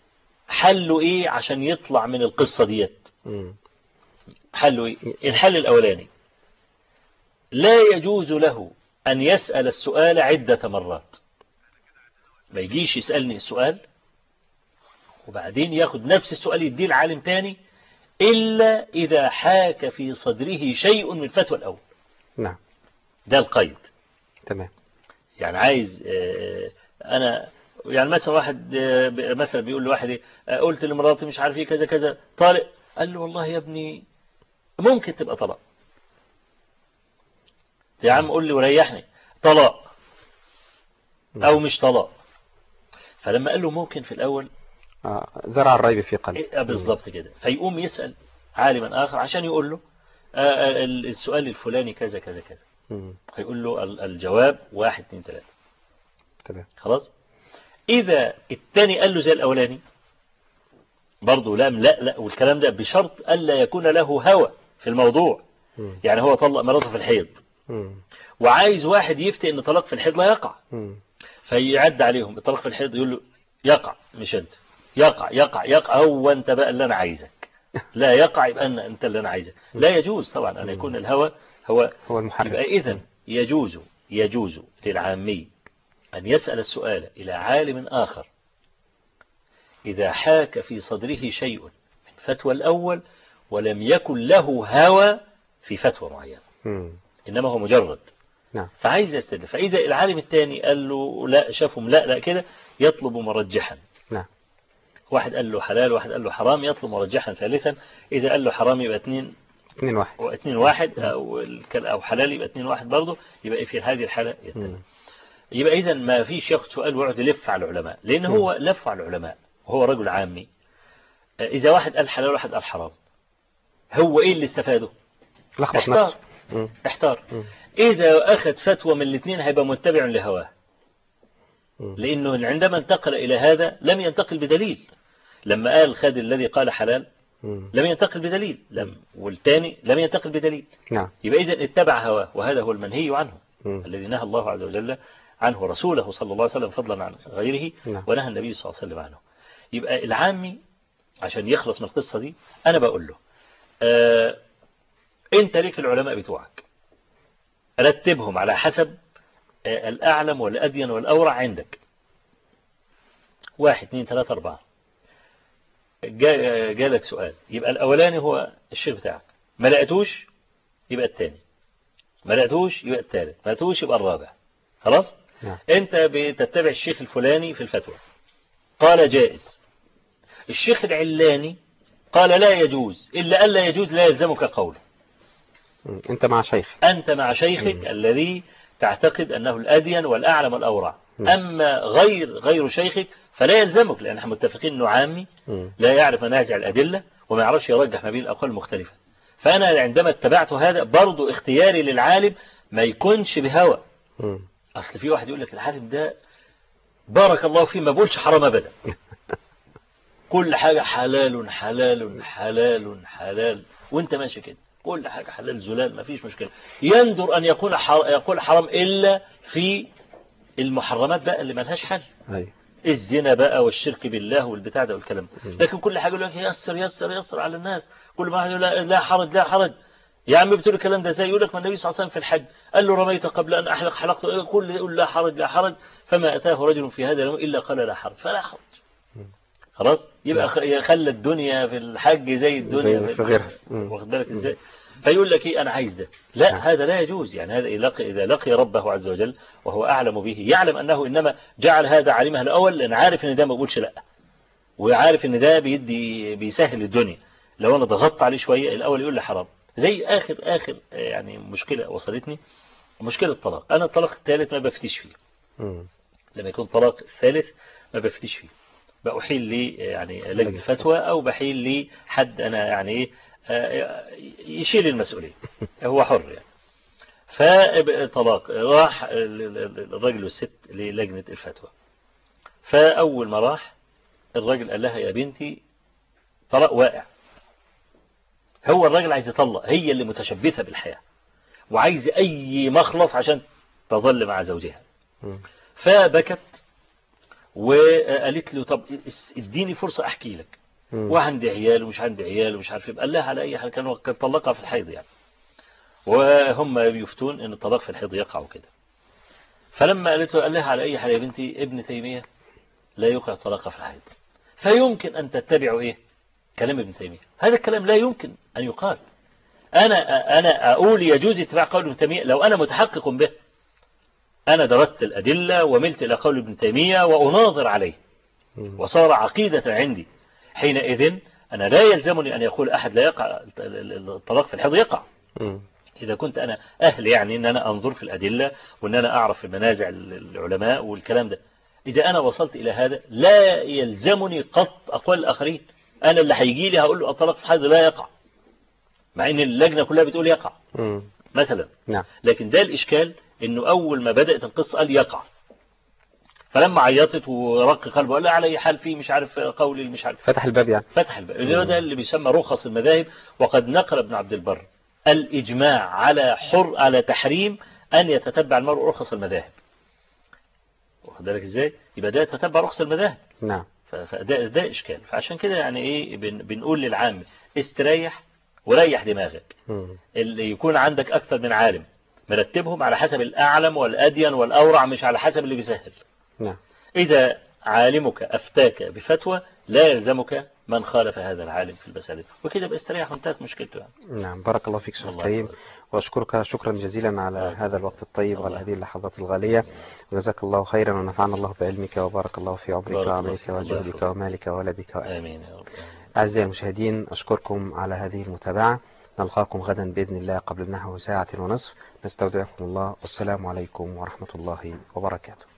حله ايه عشان يطلع من القصة ديت مم. حله ايه الحل الاولاني لا يجوز له ان يسأل السؤال عدة مرات ما يجيش يسألني السؤال وبعدين ياخد نفس السؤال يديه العالم تاني إلا إذا حاك في صدره شيء من الفتوى الأول نعم ده القيد تمام يعني عايز آه، أنا يعني مثلا واحد آه، ب- مثلا بيقول لواحد إيه، آه، قلت لمراتي مش عارف ايه كذا كذا طارق قال له والله يا ابني ممكن تبقى طلاق يا عم قول لي وريحني طلاق أو مش طلاق فلما قال له ممكن في الأول آه، زرع الريب في قلبه إيه، بالظبط كده فيقوم يسأل عالما آخر عشان يقول له آه، آه، السؤال الفلاني كذا كذا كذا مم. هيقول له ال- الجواب واحد اتنين تلاتة تمام خلاص إذا التاني قال له زي الأولاني برضه لا لا لا والكلام ده بشرط ألا يكون له هوى في الموضوع مم. يعني هو طلق مراته في الحيض مم. وعايز واحد يفتي ان طلاق في الحيض لا يقع مم. فيعد عليهم الطلاق في الحيض يقول له يقع مش انت يقع يقع يقع هو انت بقى اللي انا عايزك لا يقع يبقى أن انت اللي انا عايزك لا يجوز طبعا ان يكون الهوى هو هو المحرم يبقى اذا يجوز يجوز للعامي ان يسأل السؤال الى عالم اخر اذا حاك في صدره شيء من فتوى الاول ولم يكن له هوى في فتوى معينة مم. انما هو مجرد نعم فعايز يستدل فإذا العالم الثاني قال له لا شافهم لا لا كده يطلب مرجحا نعم واحد قال له حلال واحد قال له حرام يطلب مرجحا ثالثا إذا قال له حرام يبقى اثنين اثنين واحد واثنين واحد أو, الك- أو حلال يبقى اثنين واحد برضه يبقى في هذه الحالة يتنى. مم. يبقى إذا ما فيش ياخد سؤال ويقعد يلف على العلماء لأن هو لف على العلماء هو رجل عامي إذا واحد قال حلال وواحد قال حرام هو إيه اللي استفاده لخبط احتار. نفسه مم. احتار مم. إذا أخذ فتوى من الاثنين هيبقى متبع لهواه مم. لأنه عندما انتقل إلى هذا لم ينتقل بدليل لما قال خد الذي قال حلال مم. لم ينتقل بدليل لم والثاني لم ينتقل بدليل نعم يبقى إذا اتبع هواه وهذا هو المنهي عنه مم. الذي نهى الله عز وجل عنه رسوله صلى الله عليه وسلم فضلا عن غيره نعم. ونهى النبي صلى الله عليه وسلم عنه يبقى العامي عشان يخلص من القصة دي أنا بقول له آه أنت ليك العلماء بتوعك رتبهم على حسب آه الأعلم والأدين والأورع عندك واحد اثنين ثلاثة أربعة جا- جالك سؤال يبقى الأولاني هو الشيخ بتاعك ما لقيتوش يبقى الثاني ما لقيتوش يبقى الثالث ما لقيتوش يبقى الرابع خلاص نعم. انت بتتبع الشيخ الفلاني في الفتوى قال جائز الشيخ العلاني قال لا يجوز إلا ألا يجوز لا يلزمك قوله مم. انت مع شيخ أنت مع شيخك الذي تعتقد أنه الأدين والأعلم والأورع مم. أما غير غير شيخك فلا يلزمك لأن احنا متفقين أنه عامي مم. لا يعرف منازع الأدلة وما يعرفش يرجح ما بين الأقوال المختلفة فأنا عندما اتبعت هذا برضو اختياري للعالم ما يكونش بهوى مم. أصل في واحد يقول لك العالم ده بارك الله فيه ما بقولش حرام أبدا كل حاجة حلال حلال حلال حلال وانت ماشي كده كل حاجة حلال زلال ما فيش مشكلة يندر أن يكون حر... يقول حرام إلا في المحرمات بقى اللي ملهاش حل أيوة. الزنا بقى والشرك بالله والبتاع ده والكلام ده. مم. لكن كل حاجة يقول لك يسر يسر يسر على الناس كل ما واحد يقول لا, لا حرج لا حرج يا عم بتقول الكلام ده ازاي يقول لك ما النبي صلى الله عليه وسلم في الحج قال له رميت قبل أن أحلق حلقت كل يقول لا حرج لا حرج فما أتاه رجل في هذا اليوم إلا قال لا حرج فلا حرج خلاص يبقى خ- خلى الدنيا في الحج زي الدنيا زي في غيرها. مم. واخد بالك ازاي فيقول لك ايه انا عايز ده لا نعم. هذا لا يجوز يعني هذا إذا لقي, إذا لقي ربه عز وجل وهو أعلم به يعلم أنه إنما جعل هذا علمه الأول لأن عارف إن ده ما بيقولش لا وعارف إن ده بيدي بيسهل الدنيا لو أنا ضغطت عليه شوية الأول يقول لي حرام زي آخر آخر آه، يعني مشكلة وصلتني مشكلة الطلاق أنا الطلاق الثالث ما بفتيش فيه مم. لما يكون طلاق ثالث ما بفتيش فيه بأحيل لي يعني لجنة فتوى أو بحيل لي حد أنا يعني إيه آه، يشيل المسؤولية هو حر يعني فطلاق راح ال- ال- الراجل والست للجنة الفتوى فأول ما راح الراجل قال لها يا بنتي طلاق واقع هو الراجل عايز يطلق هي اللي متشبثة بالحياة وعايز أي مخلص عشان تظل مع زوجها مم. فبكت وقالت له طب اس- اديني فرصة احكي لك مم. وعندي عيال ومش عندي عيال ومش عارف ايه قال لها على اي حال كان كان طلقها في الحيض يعني وهم يفتون ان الطلاق في الحيض يقع وكده فلما قالت له قال لها على اي حال يا بنتي ابن تيمية لا يوقع الطلاق في الحيض فيمكن ان تتبعوا ايه كلام ابن تيمية هذا الكلام لا يمكن ان يقال انا انا اقول يجوز اتباع قول ابن تيمية لو انا متحقق به انا درست الادلة وملت الى قول ابن تيمية واناظر عليه مم. وصار عقيدة عندي حينئذ أنا لا يلزمني أن يقول أحد لا يقع الطلاق في الحيض يقع مم. إذا كنت أنا أهل يعني أن أنا أنظر في الأدلة وأن أنا أعرف في منازع العلماء والكلام ده إذا أنا وصلت إلى هذا لا يلزمني قط أقوال الآخرين أنا اللي هيجي لي هقول له الطلاق في الحيض لا يقع مع أن اللجنة كلها بتقول يقع مم. مثلا نعم لكن ده الإشكال أنه أول ما بدأت القصة قال يقع فلما عيطت ورق قلبه قال لا على أي حال فيه مش عارف قولي مش عارف فتح الباب يعني فتح الباب اللي هو ده اللي بيسمى رخص المذاهب وقد نقل ابن عبد البر الإجماع على حر على تحريم أن يتتبع المرء رخص المذاهب واخد بالك ازاي يبقى ده يتتبع رخص المذاهب نعم ف- فده ده إشكال فعشان كده يعني إيه بن بنقول للعام استريح وريح دماغك مم. اللي يكون عندك أكثر من عالم مرتبهم على حسب الأعلم والأدين والأورع مش على حسب اللي بيسهل نعم إذا عالمك أفتاك بفتوى لا يلزمك من خالف هذا العالم في المسألة وكده باستريح وانتهت مشكلته يعني. نعم بارك الله فيك شيخ الله الكريم يبارك. وأشكرك شكرا جزيلا على الله هذا الوقت الطيب وعلى الله. هذه اللحظات الغالية وجزاك الله خيرا ونفعنا الله بعلمك وبارك الله في عمرك بارك الله وعملك فيك. الله وجهدك يحفظك. ومالك وولدك وأهلك آمين يا رب أعزائي المشاهدين أشكركم على هذه المتابعة نلقاكم غدا بإذن الله قبل نحو ساعة ونصف نستودعكم الله والسلام عليكم ورحمة الله وبركاته